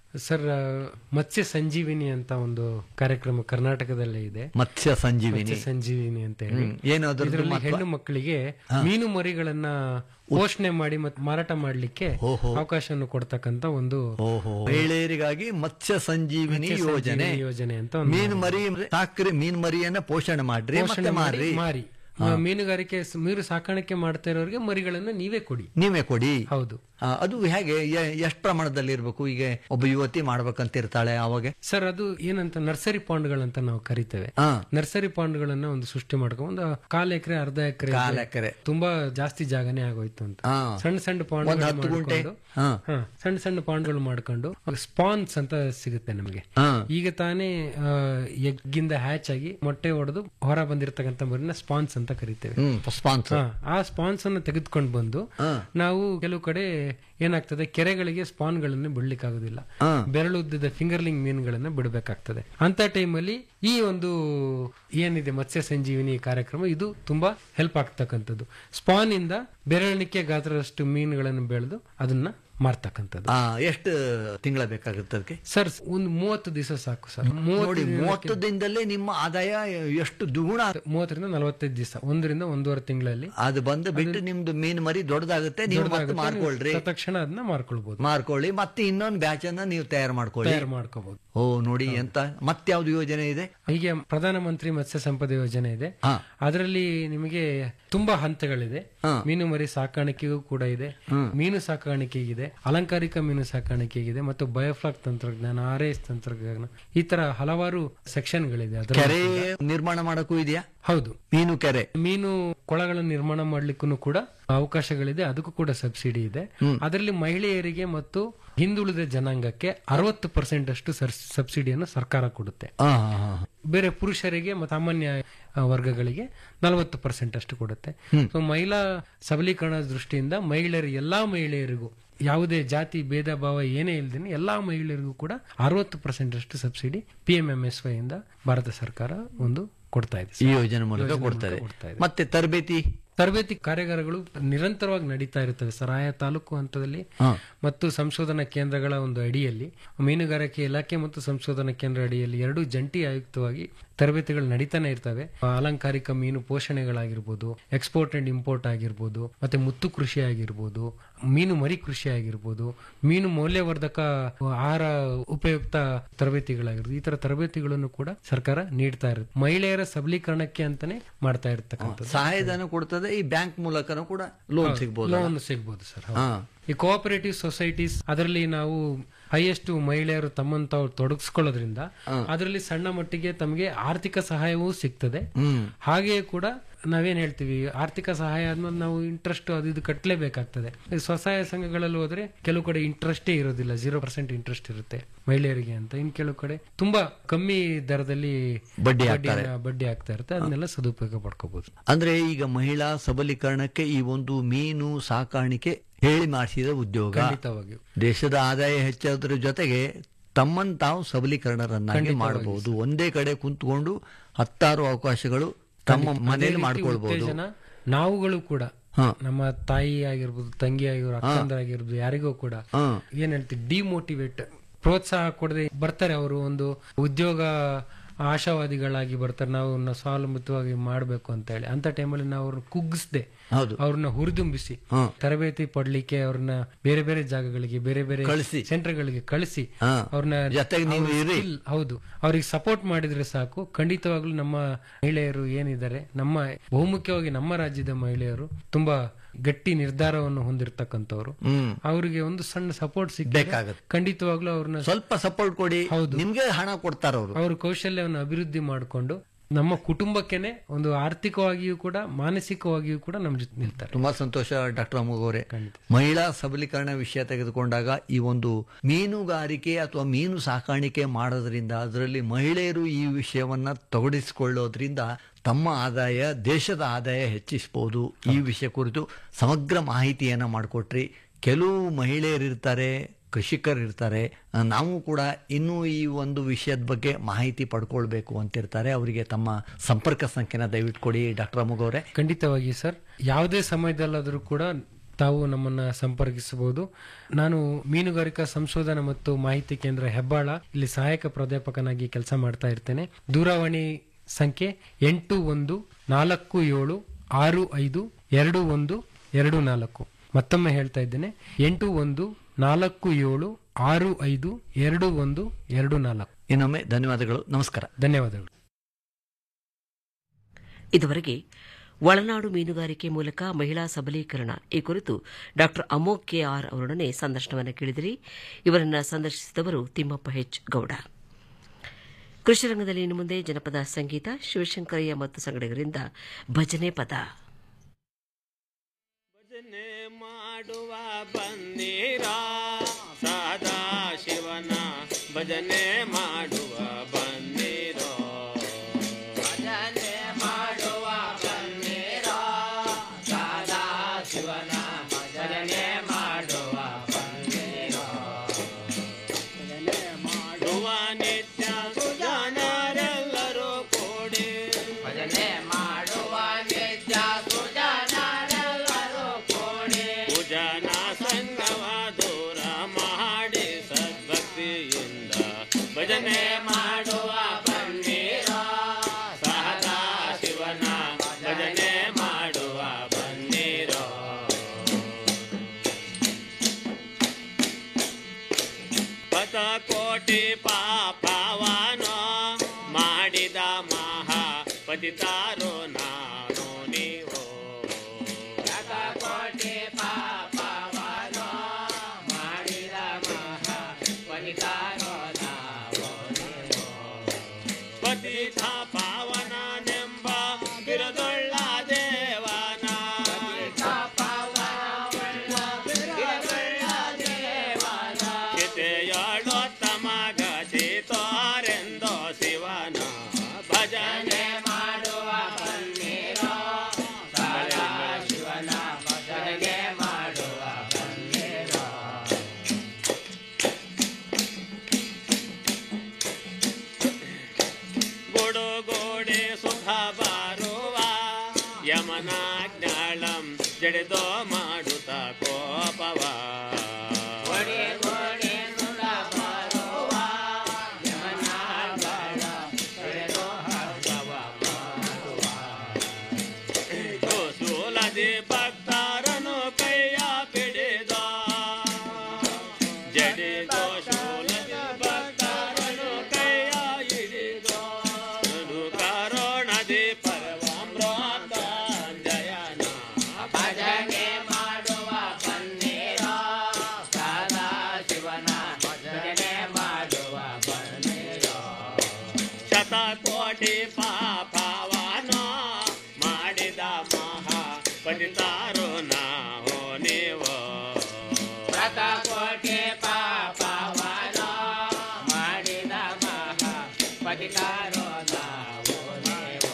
ಸರ್ ಆ, ಮತ್ಸ್ಯ ಸಂಜೀವಿನಿ ಅಂತ ಒಂದು ಕಾರ್ಯಕ್ರಮ ಕರ್ನಾಟಕದಲ್ಲೇ ಇದೆ ಮತ್ಸ್ಯ ಸಂಜೀವಿನಿ ಮತ್ಸ್ಯ ಸಂಜೀವಿನಿ ಅಂತ ಹೇಳಿ ಹ್ಮ್. ಏನು ಅದ್ರದ್ದು ಇದರಲ್ಲಿ ಮಹತ್ವ? ಹೆಣ್ಣು ಮಕ್ಕಳಿಗೆ ಮೀನು ಮರಿಗಳನ್ನ ಪೋಷಣೆ ಮಾಡಿ ಮತ್ತೆ ಮಾರಾಟ ಮಾಡ್ಲಿಕ್ಕೆ ಅವಕಾಶವನ್ನು ಕೊಡ್ತಕ್ಕಂತ ಒಂದು ಓಹೋ ಮಹಿಳೆಯರಿಗಾಗಿ ಮತ್ಸ್ಯ ಸಂಜೀವಿನಿ ಮತ್ಸ್ಯ ಯೋಜನೆ ಸಂಜೀವಿನಿ ಯೋಜನೆ ಅಂತ ಒಂದು ಮೀನು ಮರಿ ಸಾಕ್ರಿ ಮೀನ್ ಮರಿಯನ್ನ ಪೋಷಣೆ ಮಾಡ್ರಿ ಪೋಷಣೆ ಮತ್ತೆ ಮಾಡಿ ಮಾರ್ರಿ ಮಾರಿ ಮೀನುಗಾರಿಕೆ ಸ- ಮೀನು ಸಾಕಾಣಿಕೆ ಮಾಡ್ತಾ ಇರೋರಿಗೆ ಮರಿಗಳನ್ನ ನೀವೇ ಕೊಡಿ ನೀವೇ ಕೊಡಿ ಹೌದು ಆ, ಅದು ಹೇಗೆ ಎಷ್ಟು ಪ್ರಮಾಣದಲ್ಲಿ ಇರ್ಬೇಕು ಈಗ ಒಬ್ಬ ಯುವತಿ ಮಾಡ್ಬೇಕಂತ ಇರ್ತಾಳೆ ಅವಾಗ ಸರ್ ಅದು ಏನಂತ ನರ್ಸರಿ ಪಾಂಡ್ಗಳಂತ ನಾವು ಕರಿತೇವೆ ಹಾ. ನರ್ಸರಿ ಪಾಂಡ್ಗಳನ್ನ ಒಂದು ಸೃಷ್ಟಿ ಮಾಡ್ಕೊಂಡು ಒಂದು ಕಾಲ್ ಎಕರೆ ಅರ್ಧ ಎಕರೆ ಕಾಲ್ ಎಕರೆ. ತುಂಬಾ ಜಾಸ್ತಿ ಜಾಗನೇ ಆಗೋಯ್ತು ಅಂತ ಹಾ. ಸಣ್ಣ ಸಣ್ಣ ಒಂದ್ ಪಾಂಡ್ ಹತ್ತು ಗುಂಟೆ ಹಾ. ಸಣ್ಣ ಸಣ್ಣ ಪಾಂಡ್ಗಳು ಮಾಡ್ಕೊಂಡು ಸ್ಪಾನ್ಸ್ ಅಂತ ಸಿಗುತ್ತೆ ನಮಗೆ ಹಾ. ಈಗ ತಾನೇ ಆ, ಎಗ್ಗಿಂದ ಹ್ಯಾಚ್ ಆಗಿ ಮೊಟ್ಟೆ ಹೊಡೆದು ಹೊರ ಬಂದಿರತಕ್ಕಂತ ಮರಿನ ಸ್ಪಾನ್ಸ್ ಅಂತ ಕರಿತೇವೆ ಹ್ಮ್ ಸ್ಪಾನ್ಸರ್ ಹಾ, ಆ ಸ್ಪಾನ್ಸ್ ಅನ್ನು ತೆಗೆದುಕೊಂಡು ಬಂದು ನಾವು ಕೆಲವು ಕಡೆ ಏನಾಗ್ತದೆ ಕೆರೆಗಳಿಗೆ ಸ್ಪಾನ್ ಗಳನ್ನು ಬಿಡ್ಲಿಕ್ಕಾಗೋದಿಲ್ಲ ಹಾ. ಬೆರಳುದ್ದದ ಫಿಂಗರ್ಲಿಂಗ್ ಮೀನುಗಳನ್ನ ಬಿಡಬೇಕಾಗ್ತದೆ ಅಂತ ಟೈಮಲ್ಲಿ ಈ ಒಂದು ಏನಿದೆ ಮತ್ಸ್ಯ ಸಂಜೀವಿನಿ ಕಾರ್ಯಕ್ರಮ ಇದು ತುಂಬಾ ಹೆಲ್ಪ್ ಆಗ್ತಕ್ಕಂಥದ್ದು ಸ್ಪಾನ್ ಇಂದ ಬೆರಳಿಕೆ ಗಾತ್ರದಷ್ಟು ಮೀನುಗಳನ್ನು ಬೆಳೆದು ಅದನ್ನ ಮಾರ್ತಕ್ಕಂಥದ್ದು ಎಷ್ಟು ತಿಂಗಳ ಬೇಕಾಗುತ್ತೆ ಅದಕ್ಕೆ ಸರ್ ಒಂದು ಮೂವತ್ತು ದಿವಸ ಸಾಕು ಸರ್ ನೋಡಿ ಮೂವತ್ತು ದಿನದಲ್ಲೇ ನಿಮ್ಮ ಆದಾಯ ಎಷ್ಟು ದ್ವಿಗುಣ ಮೂವತ್ತರಿಂದ ನಲವತ್ತೈದು ದಿವಸ ಒಂದರಿಂದ ಒಂದೂವರೆ ತಿಂಗಳಲ್ಲಿ ಅದು ಬಂದು ಬಿಟ್ಟು ನಿಮ್ದು ಮೀನು ಮರಿ ದೊಡ್ಡದಾಗುತ್ತೆ ನೀವು ಮತ್ತೆ ಮಾರ್ಕೊಳ್ರಿ ತಕ್ಷಣ ಅದನ್ನ ಮಾರ್ಕೊಳ್ಬಹುದು ಮಾರ್ಕೊಳ್ಳಿ ಮತ್ತೆ ಇನ್ನೊಂದು ಬ್ಯಾಚ್ ಅನ್ನ ನೀವು ತಯಾರು ಮಾಡ್ಕೊಳ್ಳಿ ತಯಾರು ಮಾಡ್ಕೋಬಹುದು ಓ ನೋಡಿ ಎಂತ ಮತ್ಯಾವ್ದು ಯೋಜನೆ ಇದೆ ಹೀಗೆ ಪ್ರಧಾನಮಂತ್ರಿ ಮತ್ಸ್ಯ ಸಂಪದ ಯೋಜನೆ ಇದೆ ಹಾ. ಅದರಲ್ಲಿ ನಿಮಗೆ ತುಂಬಾ ಹಂತಗಳಿದೆ ಮೀನು ಮರಿ ಸಾಕಾಣಿಕೆಗೂ ಕೂಡ ಇದೆ ಮೀನು ಸಾಕಾಣಿಕೆಗಿದೆ ಅಲಂಕಾರಿಕ ಮೀನು ಸಾಕಾಣಿಕೆಗಿದೆ ಮತ್ತು ಬಯೋಫ್ಲಾಕ್ ತಂತ್ರಜ್ಞಾನ ಆರ್ ಎಸ್ ತಂತ್ರಜ್ಞಾನ ಈ ತರ ಹಲವಾರು ಸೆಕ್ಷನ್ಗಳಿದೆ ಅದರ ಕೆರೆ ನಿರ್ಮಾಣ ಮಾಡಕ್ಕೂ ಇದೆಯಾ ಹೌದು ಮೀನು ಕೆರೆ ಮೀನು ಕೊಳಗಳನ್ನು ನಿರ್ಮಾಣ ಮಾಡ್ಲಿಕ್ಕೂ ಕೂಡ ಅವಕಾಶಗಳಿದೆ ಅದಕ್ಕೂ ಕೂಡ ಸಬ್ಸಿಡಿ ಇದೆ ಅದರಲ್ಲಿ ಮಹಿಳೆಯರಿಗೆ ಮತ್ತು ಹಿಂದುಳಿದ ಜನಾಂಗಕ್ಕೆ ಅರವತ್ತು ಪರ್ಸೆಂಟ್ ಅಷ್ಟು ಸರ್- ಸಬ್ಸಿಡಿಯನ್ನು ಸರ್ಕಾರ ಕೊಡುತ್ತೆ ಆ, ಹಾ, ಹಾ. ಬೇರೆ ಪುರುಷರಿಗೆ ಮತ್ತು ಸಾಮಾನ್ಯ ಆ, ವರ್ಗಗಳಿಗೆ ನಲವತ್ತು ಪರ್ಸೆಂಟ್ ಅಷ್ಟು ಕೊಡುತ್ತೆ ಸೊ ಮಹಿಳಾ ಸಬಲೀಕರಣ ದೃಷ್ಟಿಯಿಂದ ಮಹಿಳೆಯರು ಎಲ್ಲಾ ಮಹಿಳೆಯರಿಗೂ ಯಾವುದೇ ಜಾತಿ ಭೇದ ಭಾವ ಏನೇ ಇಲ್ದೇನೆ ಎಲ್ಲಾ ಮಹಿಳೆಯರಿಗೂ ಕೂಡ ಅರವತ್ತು ಪರ್ಸೆಂಟ್ ಅಷ್ಟು subsidy P M M S Y ಇಂದ ಭಾರತ ಸರ್ಕಾರ ಒಂದು ಕೊಡ್ತಾ ಇದೆ ಈ ಯೋಜನೆ ಮೂಲಕ ಕೊಡ್ತಾರೆ ಕೊಡ್ತಾ ಇದೆ. ಮತ್ತೆ ತರಬೇತಿ ತರಬೇತಿ ಕಾರ್ಯಾಗಾರಗಳು ನಿರಂತರವಾಗಿ ನಡೀತಾ ಇರುತ್ತವೆ ಸರ್ ಆಯಾ ತಾಲೂಕು ಹಂತದಲ್ಲಿ ಮತ್ತು ಸಂಶೋಧನಾ ಕೇಂದ್ರಗಳ ಒಂದು ಅಡಿಯಲ್ಲಿ ಮೀನುಗಾರಿಕೆ ಇಲಾಖೆ ಮತ್ತು ಸಂಶೋಧನಾ ಕೇಂದ್ರ ಅಡಿಯಲ್ಲಿ ಎರಡು ಜಂಟಿ ಆಯುಕ್ತವಾಗಿ ತರಬೇತಿಗಳು ನಡೀತಾನೆ ಇರ್ತವೆ ಆ, ಅಲಂಕಾರಿಕ ಮೀನು ಪೋಷಣೆಗಳಾಗಿರ್ಬೋದು ಎಕ್ಸ್ಪೋರ್ಟ್ ಅಂಡ್ ಇಂಪೋರ್ಟ್ ಆಗಿರ್ಬೋದು ಮತ್ತೆ ಮುತ್ತು ಕೃಷಿ ಆಗಿರ್ಬೋದು ಮೀನು ಮರಿ ಕೃಷಿ ಆಗಿರ್ಬೋದು ಮೀನು ಮೌಲ್ಯವರ್ಧಕ ಆಹಾರ ಉಪಯುಕ್ತ ತರಬೇತಿಗಳಾಗಿರ್ಬೋದು ಈ ತರ ತರಬೇತಿಗಳನ್ನು ಕೂಡ ಸರ್ಕಾರ ನೀಡ್ತಾ ಇರುತ್ತೆ ಮಹಿಳೆಯರ ಸಬಲೀಕರಣಕ್ಕೆ ಅಂತಾನೆ ಮಾಡ್ತಾ ಇರ್ತಕ್ಕಂಥದ್ದು ಸಹಾಯಧನ ಕೊಡ್ತದೆ ಈ ಬ್ಯಾಂಕ್ ಮೂಲಕನೂ ಕೂಡ ಲೋನ್ ಸಿಗ್ಬೋದು ಲೋನ್ ಸಿಗ್ಬೋದು ಸರ್ ಹೌದು. ಹಾ ಈ ಕೋಆಪರೇಟಿವ್ ಸೊಸೈಟೀಸ್ ಅದರಲ್ಲಿ ನಾವು ಹೈಯೆಸ್ಟ್ ಮಹಿಳೆಯರು ತಮ್ಮನ್ನು ತಾವು ತೊಡಗಿಸ್ಕೊಳ್ಳೋದ್ರಿಂದ ಅದರಲ್ಲಿ ಸಣ್ಣ ಮಟ್ಟಿಗೆ ತಮಗೆ ಆರ್ಥಿಕ ಸಹಾಯವೂ ಸಿಗ್ತದೆ ಹಾಗೆಯೇ ಕೂಡ ನಾವೇನ್ ಹೇಳ್ತೀವಿ ಆರ್ಥಿಕ ಸಹಾಯ ಆದ್ಮೇಲೆ ನಾವು ಇಂಟ್ರೆಸ್ಟ್ ಅದು ಇದು ಕಟ್ಟಲೇಬೇಕಾಗ್ತದೆ ಈ ಸ್ವಸಹಾಯ ಸಂಘಗಳಲ್ಲಿ ಹೋದ್ರೆ ಕೆಲವು ಕಡೆ ಇಂಟ್ರೆಸ್ಟೇ ಇರೋದಿಲ್ಲ ಜೀರೋ ಪರ್ಸೆಂಟ್ ಇಂಟ್ರೆಸ್ಟ್ ಇರುತ್ತೆ ಮಹಿಳೆಯರಿಗೆ ಅಂತ ಇನ್ ಕೆಲವು ಕಡೆ ತುಂಬಾ ಕಮ್ಮಿ ದರದಲ್ಲಿ ಬಡ್ಡಿ ಬಡ್ಡಿಯನ್ನ- ಬಡ್ಡಿ ಆಗ್ತಾ ಇರುತ್ತೆ ಅದನ್ನೆಲ್ಲ ಸದುಪಯೋಗ ಪಡ್ಕೋಬಹುದು ಅಂದ್ರೆ ಈಗ ಮಹಿಳಾ ಸಬಲೀಕರಣಕ್ಕೆ ಈ ಒಂದು ಮೀನು ಸಾಕಾಣಿಕೆ ಹೇಳಿ ಮಾಡಿಸಿದ ಉದ್ಯೋಗ ಖಂಡಿತವಾಗಿಯೂ ದೇಶದ ಆದಾಯ ಹೆಚ್ಚೋದ್ರ ಜೊತೆಗೆ ತಮ್ಮನ್ನು ತಾವು ಸಬಲೀಕರಣರನ್ನಾಗಿ ಮಾಡಬಹುದು ಒಂದೇ ಕಡೆ ಕುಂತ್ಕೊಂಡು ಹತ್ತಾರು ಅವಕಾಶಗಳು ತಮ್ಮ ಮನೆಯಲ್ಲಿ ಮಾಡ್ಕೊಳ್ಬಹುದು ಉತ್ತೇಜನ ನಾವುಗಳು ಕೂಡ ನಮ್ಮ ತಾಯಿ ಆಗಿರ್ಬೋದು ತಂಗಿ ಆಗಿರ್ಬೋದು ಅಕ್ಕಂದರಾಗಿರ್ಬೋದು ಯಾರಿಗೂ ಕೂಡ ಏನ್ ಹೇಳ್ತೀವಿ ಡಿಮೋಟಿವೇಟ್ ಪ್ರೋತ್ಸಾಹ ಕೊಡದೆ ಬರ್ತಾರೆ ಅವರು ಒಂದು ಉದ್ಯೋಗ ಆಶಾವಾದಿಗಳಾಗಿ ಬರ್ತಾರೆ ನಾವು ಅವ್ರನ್ನ ಸ್ವಾವಲಂಬಿತವಾಗಿ ಮಾಡ್ಬೇಕು ಅಂತ ಹೇಳಿ ಅಂತ ಟೈಮಲ್ಲಿ ನಾವು ಅವ್ರನ್ನ ಕುಗ್ಗಿಸ್ದೆ ಹೌದು. ಅವ್ರನ್ನ ಹುರಿದುಂಬಿಸಿ ತರಬೇತಿ ಪಡ್ಲಿಕ್ಕೆ ಅವ್ರನ್ನ ಬೇರೆ ಬೇರೆ ಜಾಗಗಳಿಗೆ ಬೇರೆ ಬೇರೆ ಕಳಿಸಿ. ಸೆಂಟರ್ಗಳಿಗೆ ಕಳಿಸಿ ಹಾ. ಅವ್ರನ್ನ ಜೊತೆಗೆ ನೀವು ಅವ್ರ ಇರಿ. skill ಹೌದು ಅವ್ರಿಗೆ ಸಪೋರ್ಟ್ ಮಾಡಿದ್ರೆ ಸಾಕು ಖಂಡಿತವಾಗ್ಲೂ ನಮ್ಮ ಮಹಿಳೆಯರು ಏನಿದ್ದಾರೆ ನಮ್ಮ ಬಹುಮುಖ್ಯವಾಗಿ ನಮ್ಮ ರಾಜ್ಯದ ಮಹಿಳೆಯರು ತುಂಬಾ ಗಟ್ಟಿ ನಿರ್ಧಾರವನ್ನು ಹೊಂದಿರತಕ್ಕಂಥವ್ರು ಹ್ಮ್ ಅವರಿಗೆ ಒಂದು ಸಣ್ಣ ಸಪೋರ್ಟ್ ಸಿಕ್ಕ ಬೇಕಾಗತ್ತೆ. ಖಂಡಿತವಾಗ್ಲೂ ಅವ್ರನ್ನ ಸ್ವಲ್ಪ ಸಪೋರ್ಟ್ ಕೊಡಿ ನಿಮ್ಗೆ ಹಣ ಕೊಡ್ತಾರ ಅವರು ಅವ್ರ ಕೌಶಲ್ಯವನ್ನು ಅಭಿವೃದ್ಧಿ ಮಾಡಿಕೊಂಡು ನಮ್ಮ ಕುಟುಂಬಕ್ಕೆನೆ ಒಂದು ಆರ್ಥಿಕವಾಗಿಯೂ ಕೂಡ ಮಾನಸಿಕವಾಗಿಯೂ ಕೂಡ ನಮ್ಮ ಜೊತೆ ನಿಲ್ತಾರೆ ತುಂಬಾ ಸಂತೋಷ ಡಾಕ್ಟರ್ ಅಮೋಘ್ ಅವರೇ ಮಹಿಳಾ ಸಬಲೀಕರಣ ವಿಷಯ ತೆಗೆದುಕೊಂಡಾಗ ಈ ಒಂದು ಮೀನುಗಾರಿಕೆ ಅಥವಾ ಮೀನು ಸಾಕಾಣಿಕೆ ಮಾಡೋದ್ರಿಂದ ಅದರಲ್ಲಿ ಮಹಿಳೆಯರು ಈ ವಿಷಯವನ್ನ ತೊಡಗಿಸಿಕೊಳ್ಳೋದ್ರಿಂದ ತಮ್ಮ ಆದಾಯ ದೇಶದ ಆದಾಯ ಹೆಚ್ಚಿಸಬಹುದು ಈ ವಿಷಯ ಕುರಿತು ಸಮಗ್ರ ಮಾಹಿತಿಯನ್ನ ಮಾಡಿಕೊಟ್ರಿ ಕೆಲವು ಮಹಿಳೆಯರಿರ್ತಾರೆ ಕೃಷಿಕರಿರ್ತಾರೆ ಆ, ನಾವು ಕೂಡ ಇನ್ನೂ ಈ ಒಂದು ವಿಷಯದ ಬಗ್ಗೆ ಮಾಹಿತಿ ಪಡ್ಕೊಳ್ಬೇಕು ಅಂತಿರ್ತಾರೆ ಅವರಿಗೆ ತಮ್ಮ ಸಂಪರ್ಕ ಸಂಖ್ಯೆನ ದಯವಿಟ್ಟು ಕೊಡಿ ಡಾಕ್ಟರ್ ಅಮೋಘ್ ಅವರೇ ಖಂಡಿತವಾಗಿ ಸರ್ ಯಾವುದೇ ಸಮಯದಲ್ಲಾದರೂ ಕೂಡ ತಾವು ನಮ್ಮನ್ನ ಸಂಪರ್ಕಿಸಬಹುದು ನಾನು ಮೀನುಗಾರಿಕಾ ಸಂಶೋಧನಾ ಮತ್ತು ಮಾಹಿತಿ ಕೇಂದ್ರ ಹೆಬ್ಬಾಳ ಇಲ್ಲಿ ಸಹಾಯಕ ಪ್ರಾಧ್ಯಾಪಕನಾಗಿ ಕೆಲಸ ಮಾಡ್ತಾ ಇರ್ತೇನೆ ದೂರವಾಣಿ ಸಂಖ್ಯೆ ಎಂಟು ಒಂದು ನಾಲ್ಕು ಏಳು ಆರು ಐದು ಎರಡು ಒಂದು ಎರಡು ನಾಲ್ಕು ಮತ್ತೊಮ್ಮೆ ಹೇಳ್ತಾ ಇದ್ದೇನೆ ಎಂಟು ಒಂದು ನಾಲ್ಕು ಏಳು ಆರು ಐದು ಎರಡು ಒಂದು ಎರಡು ನಾಲ್ಕು ಇನ್ನೊಮ್ಮೆ ಧನ್ಯವಾದಗಳು ನಮಸ್ಕಾರ ಧನ್ಯವಾದಗಳು ಇದುವರೆಗೆ ಒಳನಾಡು ಮೀನುಗಾರಿಕೆ ಮೂಲಕ ಮಹಿಳಾ ಸಬಲೀಕರಣ ಈ ಕುರಿತು ಡಾ ಅಮೋಘ್ ಕೆ ಆರ್ ಅವರೊಡನೆ ಸಂದರ್ಶನವನ್ನು ಕೇಳಿದಿರಿ ಇವರನ್ನ ಸಂದರ್ಶಿಸಿದವರು ತಿಮ್ಮಪ್ಪ ಹೆಚ್ ಗೌಡ ಕೃಷಿ ರಂಗದಲ್ಲಿ ಇನ್ನು ಮುಂದೆ ಜನಪದ ಸಂಗೀತ ಶಿವಶಂಕರಯ್ಯ ಮತ್ತು ಸಂಗಡಿಗರಿಂದ ಭಜನೆ ಪದ ಭಜನೆ ಮಾಡುವ ಬನ್ನಿರ ಸದಾ ಶಿವನ ಭಜನೆ ಮಾಡುವ ಬನ್ನಿರೋ ಭಜನೆ ಮಾಡುವ ಬನ್ನಿರ ಸದಾ ಶಿವನ ಭಜನೆ ಮಾಡುವ ಬನ್ನಿರೋ ಭಜನೆ ಮಾಡುವ ನಿತ್ಯ ಸುಜನರೆಲ್ಲರೂ ಕೂಡಿ ಭಜನೆ ಮಾಡುವ ನಿತ್ಯ ಸುಜನರೆಲ್ಲರೂ ಕೂಡಿ ಭುಜನ ಸಂಗವ ದೂರ ಮಾಡಿ ಸದ್ಭಕ್ತಿಯಿಂದ ಭಜನೆ ಮಾಡುವ ಬನ್ನಿರ ಸದಾ ಶಿವನ ಭಜನೆ ಮಾಡುವ ಬನ್ನಿರೋ ಪತ ಕೋಟಿ ಪಾಪವನೋ ಮಾಡಿದ ಮಹಾ ಪತಿತಾರೋ ನಾನು ನೀವು ಪತ ಕೋಟಿ ಪಾಪವನೋ ಮಾಡಿದ ಮಹಾ ಪತಿತಾರೋ ನಾವು ನೀವು ಪತಿತ ಪಾವನನೆಂಬ ಬಿರದೊಳ್ಳ ದೇವನ ಚಿತೆಯೋಳೋತ್ತಮ ಗಚಿತೋರೆಂದೋ ಶಿವನ ಭಜನೆ ಮಾಡುವ ಬನ್ನಿರೋ ಸದಾ ಶಿವನ ಭಜನೆ ಮಾಡುವ ಬನ್ನಿರೋ ಗುಡುಗೋಡೆ ಸುಖ ಬಾರುವ ಯಮನಾಜ್ಞಾಳಂ ಜಡೆದೋ ಮಾಡುತ್ತ ಕೋಪವ ಸೂಲದಿ ಭಕ್ತರನು ಕೈಯ ಪಿಡಿದ ಜಡಿದೋ ಶೂಲದಿ ಭಕ್ತರನು ಕೈಯ ಹಿಡಿದೋ ಕರೋಣದಿ ಪರವಾಮೃತ ಜಯನ ಭಜನೆ ಮಾಡುವ ಬನ್ನಿರೋ ಸದಾ ಶಿವನ ಭಜನೆ ಮಾಡುವ ಬನ್ನಿರೋ ಶತಕೋಟಿ ಪಾಪವನೋ ಮಾಡಿದ ಮಹಾ ಪಂಡಿತಾರೋ ನಾವು ನೀವು ಶತಕೋಟಿ ಪಾಪವನೋ ಮಾಡಿದ ಮಹಾ ಪಂಡಿತಾರೋ ನಾವು ನೀವು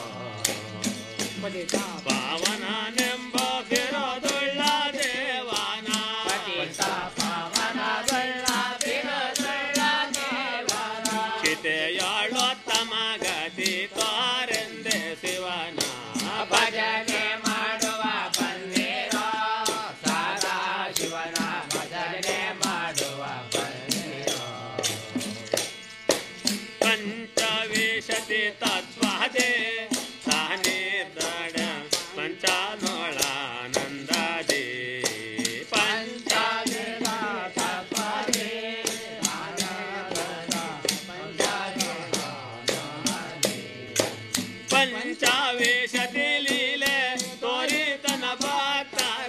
ಪಾವನನೆಂಬ ಬಿರೋದುಳ್ಳ ದೇವನ ಪಾವನದುಳ್ಳ ಬಿರೋದುಳ್ಳ ದೇವನ ಚಿತೆಯೋಳೋತ್ತಮ ಗತಿ ತೋರೆಂದೆ ಶಿವನ ಭಜನೆ ಮಾಡುವ ಬನ್ನಿರೋ ಸದಾ ಶಿವನ ಭಜನೆ ಮಾಡುವ ಬನ್ನಿರೋ ಪಂಚವಿಶತಿ ತತ್ವದೇ ಸಾನಿದಡ ಪಂಚಾನೋಳಾನಂದದೇ ಪಂಚಾವಿಧ ತತ್ವದೇ ಪಂಚಾವೇಶತಿ ಲೀಲೆ ತೋರಿತನ ಭಕ್ತರ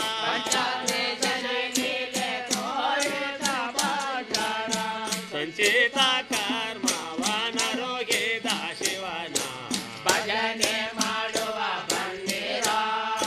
ಸಂಚಿತ ಕರ್ಮವನರೋಗಿದ ಶಿವನ ಭಜನೆ ಮಾಡುವ ಬನ್ನಿರ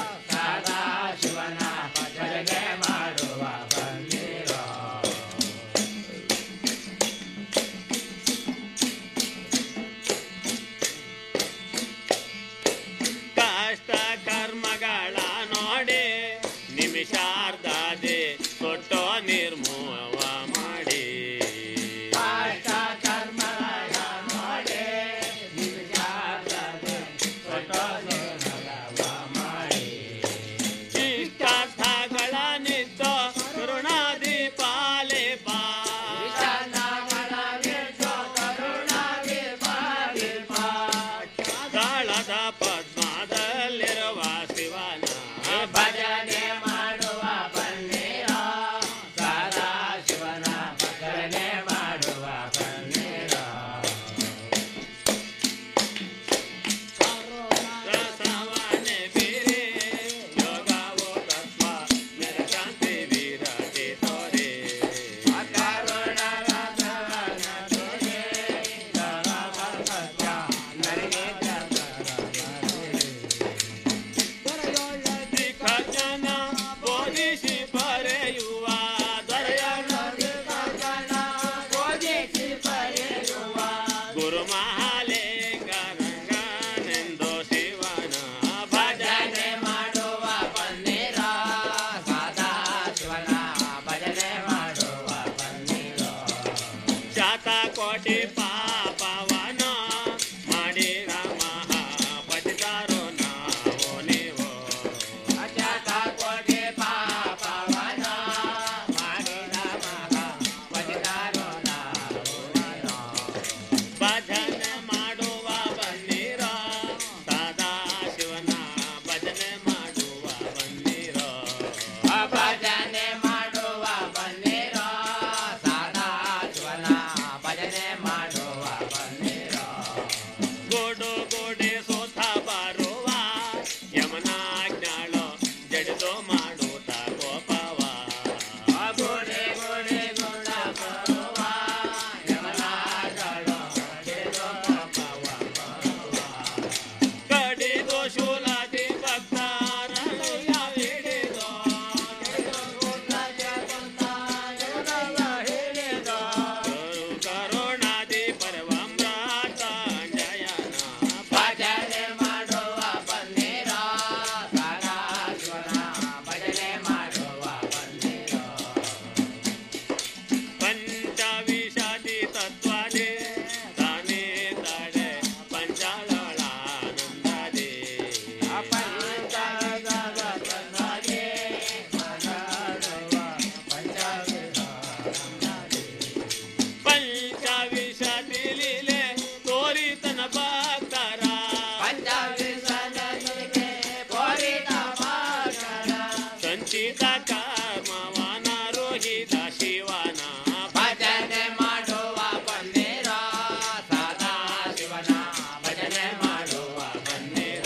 ರೋಹಿತ ಕರ್ಮವನ ರೋಹಿತ ಶಿವನ ಭಜನೆ ಮಾಡುವ ಬನ್ನಿರ ಸದಾ ಶಿವನ ಭಜನೆ ಮಾಡುವ ಬನ್ನಿರ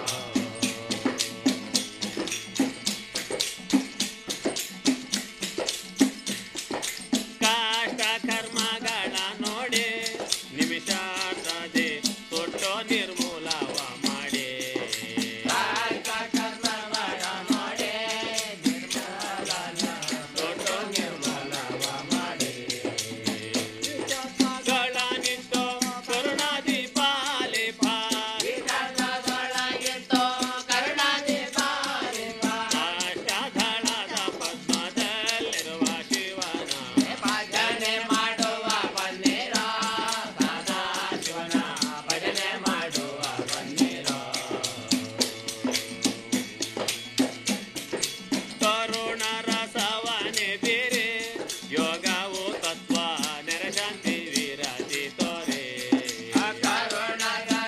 ಕಾಷ್ಟ ಕರ್ಮಗಳ ನೋಡಿ ನಿಮಿಷಾರ್ಧದೆ ತೊಟ್ಟು ನಿರ್ಮೂಲವ ಮಾಡಿ ತೊಟ್ಟು ನಿರ್ಮೂಲವ ಮಾಡಿ ಗಳ ನಿಂತು ಕರುಣಾದಿ ಪಾಲಿಪ ಕಾಷ್ಟಧಳದ ಪದ್ಮದಲ್ಲಿರುವ ಶಿವನ ಭಜನೆ ಮಾಡುವ ಬನ್ನಿರ ಸದಾ ಶಿವನ ಭಜನೆ ಮಾಡುವ ಬನ್ನಿರ ತರುಣ ರಸವನೆ ಬೇರೆ ಯೋಗವು ತತ್ವ ನೆರಶಾಂತಿ ವಿರತಿ ತೋರೆ ಕರುಣ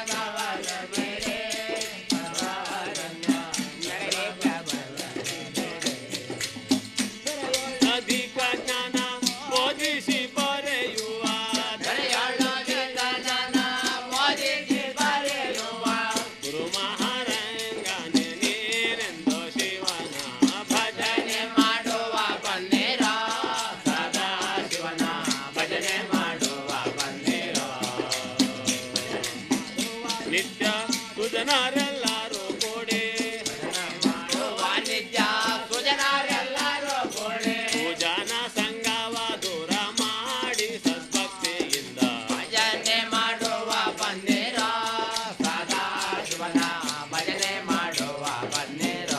ಅಧಿಕ ಜ್ಞಾನ ಬೋಧಿಸಿ ಬರೆಯುವ ಗುರು ಮಹಾರಂಗನೆ ನೀನೆಂದು ಶಿವನ ಭಜನೆ ಮಾಡುವ ಬನ್ನಿರ ಸದಾ ಶಿವನ ಭಜನೆ ಮಾಡುವ ಬನ್ನಿರ ನಿತ್ಯ ಸುಜನರೆಲ್ಲರೂ ಕೂಡಿ ನಿತ್ಯ ಸುಜನರೆಲ್ಲರೂ ಕೂಡಿ ಪೂಜನ ಸಂಗವ ದೂರ ಮಾಡಿ ಸದ್ಭಕ್ತಿಯಿಂದ ಭಜನೆ ಮಾಡುವ ಬನ್ನಿರ ಸದಾ ಶಿವನ ಭಜನೆ ಮಾಡುವ ಬನ್ನಿರ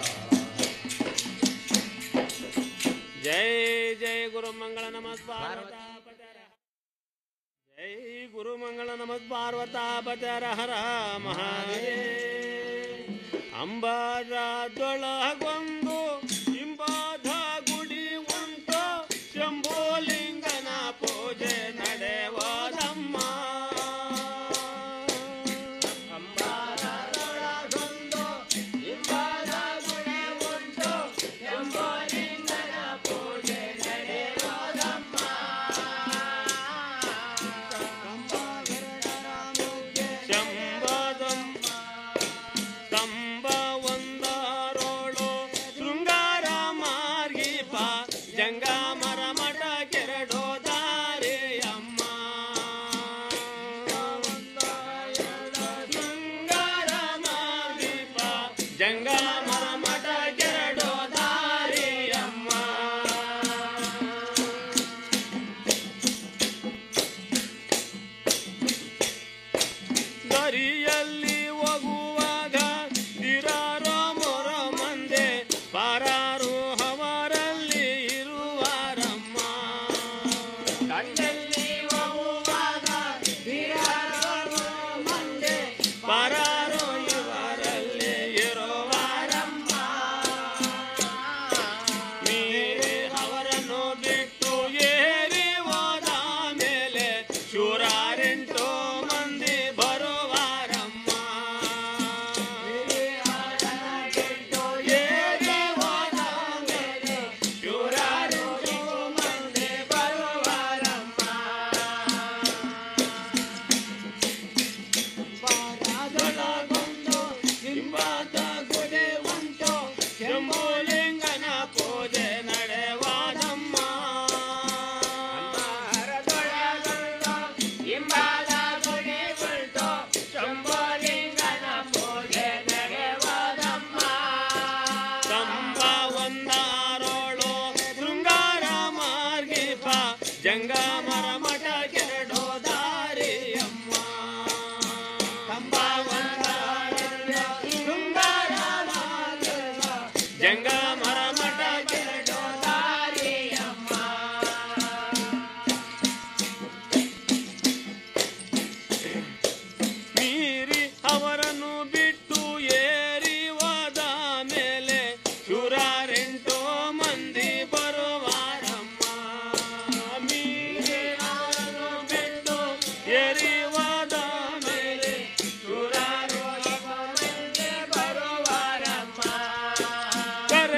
ಜೈ ಜೈ ಗುರು ಮಂಗಳ ನಮಃ ಪಾರ್ವತಾಪಚರ ಜೈ ಗುರು ಮಂಗಳ ನಮಃ ಪಾರ್ವತಾಪಚರ ಹರ ಮಹಾದೇವ ಅಂಬಾರದೊಳಗೊಂದು ಇಂಬಾದ ಗುಡಿ ಉಂಟು ಶಂಭೋಲಿಂಗನ ಪೂಜೆ ನಡೆವದಮ್ಮ ಅಂಬಾರದೊಳಗೊಂದು ಇಂಬಾದ ಗುಡಿ ಉಂಟು ಶಂಭೋಲಿಂಗನ ಪೂಜೆ ನಡೆವದಮ್ಮ ಶಂಭದಂ ಕಂಬ ಒಂದರೋಳು ಶೃಂಗಾರ ಮಾರ್ಗಿಪ ಜಂಗಾಮರ ಮಠ ಕೆರಡೋ ದಾರಿಯಮ್ಮ ಶೃಂಗಾರ ಮಾರ್ಗಿಪ ಜಂಗಾಮರ ಮಠ ಕೆರಡೋ ದಾರಿಯಮ್ಮ ದರಿಯಲ್ಲಿ ಹೋಗುವಾಗ ದಿರಾರೋ ಮೊರ ಮಂದೆ ಪಾರಾರು ಅವರಲ್ಲಿ ಇರುವಾರಮ್ಮ ದಂಡಲ್ಲಿ ಹೋಗುವಾಗ ದಿರಾರೋ ಮಂದೆ ಪಾರಾರು ಇವರಲ್ಲಿ ಇರುವಾರಮ್ಮ ಮೀರಿ ಅವರನ್ನು ಬಿಟ್ಟು ಏರಿ ಹೋದ ಮೇಲೆ ಶೂರಾರೆಂಟು ಮಂದಿ ಬರುವಾರಮ್ಮ ಏರಿ ಹೋದ ಮೇಲೆ ಶೂರಾರೆಂಟು ಮಂದಿ ಬರುವಾರಮ್ಮ ಬಾರಾದೊಳಗೊಂದು ಹಿಂಬಾದ ಗುಡಿ ಉಂಟು ಶಂಭುಲಿಂಗನ ಪೂಜೆ ನಡೆವಾದಮ್ಮ ಹಿಂಬಾದ ಗುಡಿ ಉಂಟು ಶಂಭುಲಿಂಗನ ಪೂಜೆ ನಡೆವಾದಮ್ಮ ಕಂಬ ಒಂದಾರೋಳು ಶೃಂಗಾರ ಮಾರ್ಗಿಪ ಜಂಗಾಮರ ಮಠ ಕೆರಡೋ ದಾರಿಯಮ್ಮ ಕಂಬ ಒಂದಾರೋಳು ಶೃಂಗಾರ ಮಾರ್ಗಿಪ ಜಂಗಾಮರ ಮಠ ಕೆರಡೋ ದಾರಿಯಮ್ಮ ಮೀರಿ ಅವರನ್ನು ಬಿಟ್ಟು ಏರಿ ಹೋದ ಮೇಲೆ ಶೂರಾರೆಂಟು ಮಂದಿ ಬರುವಾರಮ್ಮ ಮೀರಿ ಅವರನ್ನು ಬಿಟ್ಟು ಏರಿ ಹೋದ ಮೇಲೆ ಶೂರಾರು ಮಂದಿ ಬರುವಾರಮ್ಮ ಕರ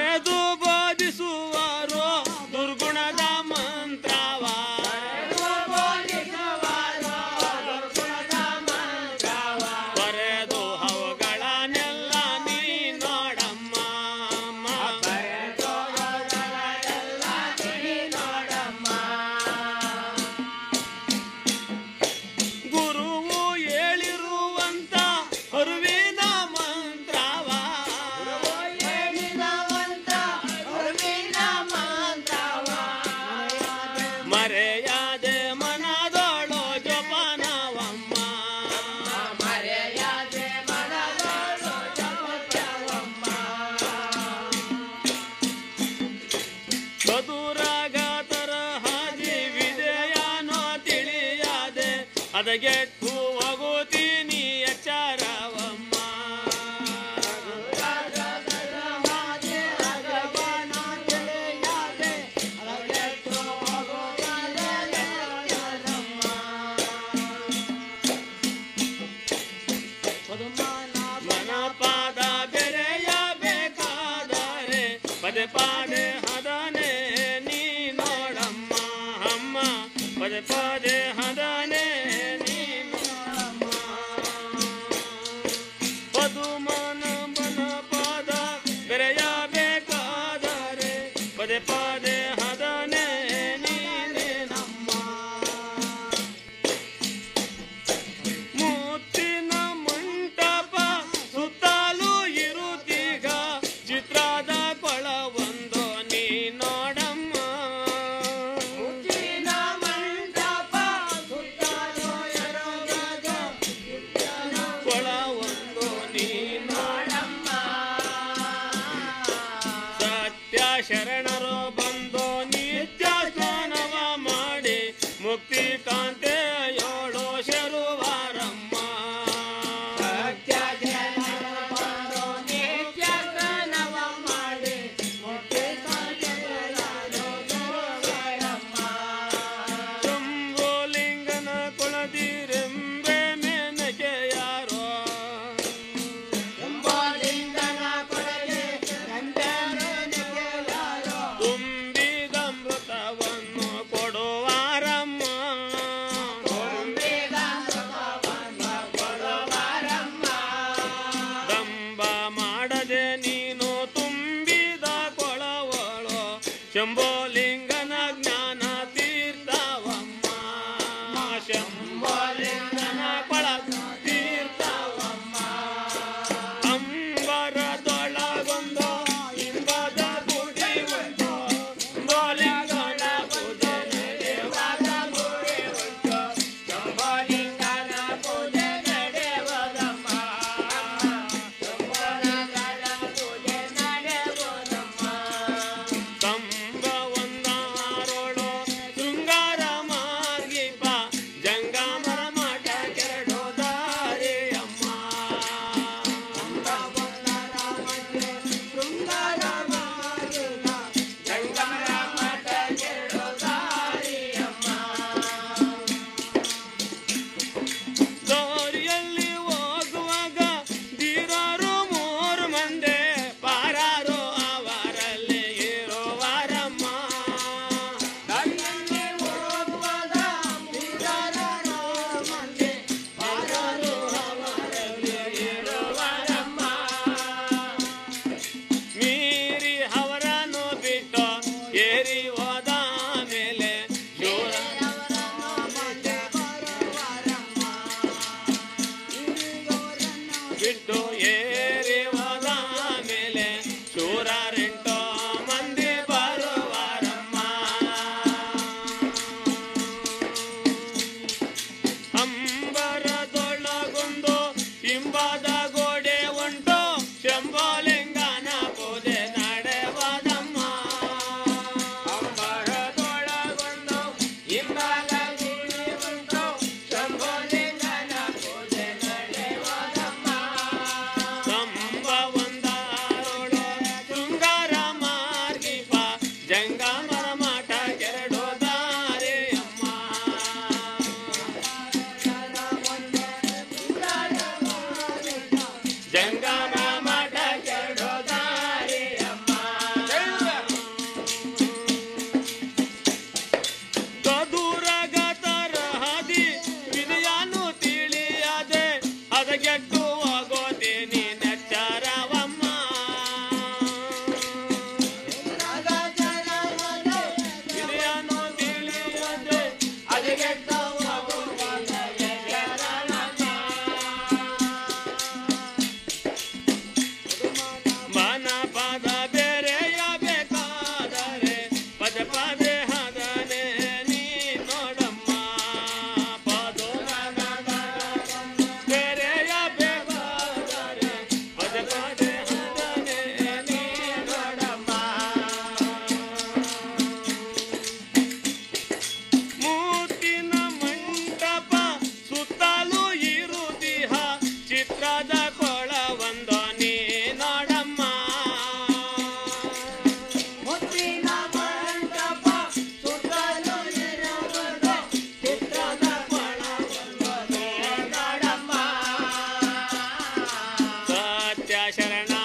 ಹದಗೆಟ್ಟು ಹೋಗುತ್ತೀನಿ ಎಚ್ಚರವಮ್ಮ ಮನ ಪಾದ ಬೆರೆಯಬೇಕಾದರೆ ಪದೇ ಪಾದೆ ಹದನೆ ನೀ ನೋಡಮ್ಮ ಅಮ್ಮ ಪದೇ ಪದೇ ಹದನೆ ನೀ ನೋಡಮ್ಮ ಪದುಮನ ಮನ ಪಾದ ಬೆರೆಯಬೇಕಾದರೆ ಪದೇ ಪದೇ ಹದನೆ ನೀನೆ ನಮ್ಮ ಮುತ್ತಿನ ಮಂಟಪ ಸುತ್ತಲೂ ಇರುತ್ತೀಗ ಚಿತ್ರದ ಕೊಳವೊಂದು ನೀ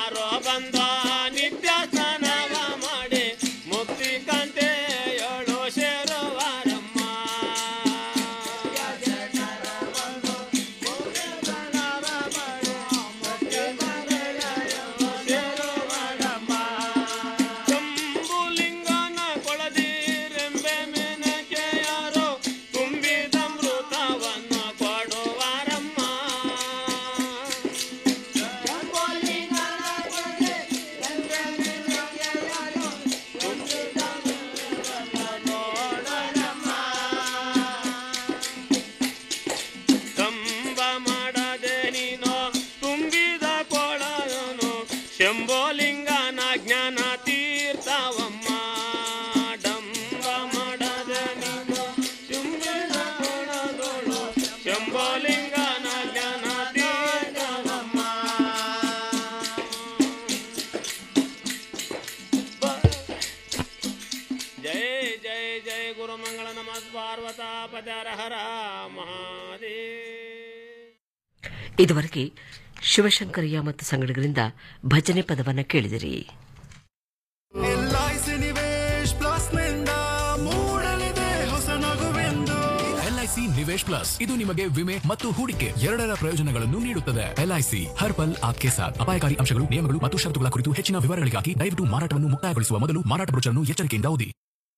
ಬಾರೋ ಬಂದ ನಿತ್ಯ ಸ್ನಾನವ ಮಾಡಿ ಮುಕ್ತಿ ಕಂತೆ ಏಳು ಸೇರುವಾರಮ್ಮ ಶಂಭುಲಿಂಗನ ಕೊಳದಿರೆಂಬೆ ಮೇನಕೆ ಯಾರೋ ತುಂಬಿದ ಮೃತವನ್ನು ಕೊಡುವಾರಮ್ಮ ಕಂಬ ಮಾಡದೆ ನೀನು ತುಂಬಿದ ಕೊಳನು ಶಂಭೋಲಿಂಗನ ಜ್ಞಾನ ತೀರ್ಥವಮ್ಮ ಡಂಬ ಮಾಡದೆ ನೀನು ತುಂಬಿದ ಕೊಳದೊಳು ಶಂಭೋಲಿಂಗನ ಜ್ಞಾನ ತೀರ್ಥವಮ್ಮ ಜೈ ಜೈ ಜೈ ಗುರು ಮಂಗಳ ನಮಃ ಪಾರ್ವತಾ ಪದರ ಹರ ಮಹಾದೇವ್ ಇದುವರೆಗೆ ಶಿವಶಂಕರಯ್ಯ ಮತ್ತು ಸಂಗಡಿಗರಿಂದ ಭಜನೆ ಪದವನ್ನ ಕೇಳಿದಿರಿ ಎಲ್ಐಸಿ ನಿವೇಶ್ ಪ್ಲಸ್ ನಿಂದ ಮೂಡಲಿದೆ ಹೊಸ ನಗುವೆಂದು ಎಲ್ಐಸಿ ನಿವೇಶ್ ಪ್ಲಸ್ ಇದು ನಿಮಗೆ ವಿಮೆ ಮತ್ತು ಹೂಡಿಕೆ ಎರಡರ ಪ್ರಯೋಜನಗಳನ್ನು ನೀಡುತ್ತದೆ ಎಲ್ಐಸಿ ಹರ್ ಪಲ್ ಆಪ್ಕೆ ಸಾಥ್ ಅಪಾಯಕಾರಿ ಅಂಶಗಳು ನಿಯಮಗಳು ಮತ್ತು ಷರತ್ತುಗಳ ಕುರಿತು ಹೆಚ್ಚಿನ ವಿವರಗಳಿಗಾಗಿ ದಯವಿಟ್ಟು ಮಾರಾಟವನ್ನು ಮುಕ್ತಾಯಗೊಳಿಸುವ ಮೊದಲು ಮಾರಾಟ ಬ್ರೋಚರ್ನ್ನು ಎಚ್ಚರಿಕೆಯಿಂದ ಓದಿ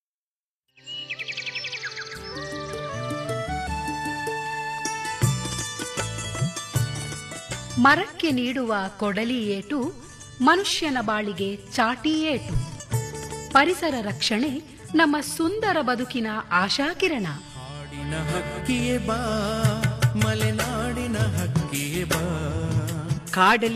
ಮರಕ್ಕೆ ನೀಡುವ ಕೊಡಲಿ ಏಟು ಮನುಷ್ಯನ ಬಾಳಿಗೆ ಚಾಟಿ ಏಟು ಪರಿಸರ ರಕ್ಷಣೆ ನಮ್ಮ ಸುಂದರ ಬದುಕಿನ ಆಶಾಕಿರಣ ಹಾಡಿನ ಹಕ್ಕಿಯೇ ಬಾ ಮಲೆನಾಡಿನ ಹಕ್ಕಿಯೇ ಬಾ ಕಾಡಲಿ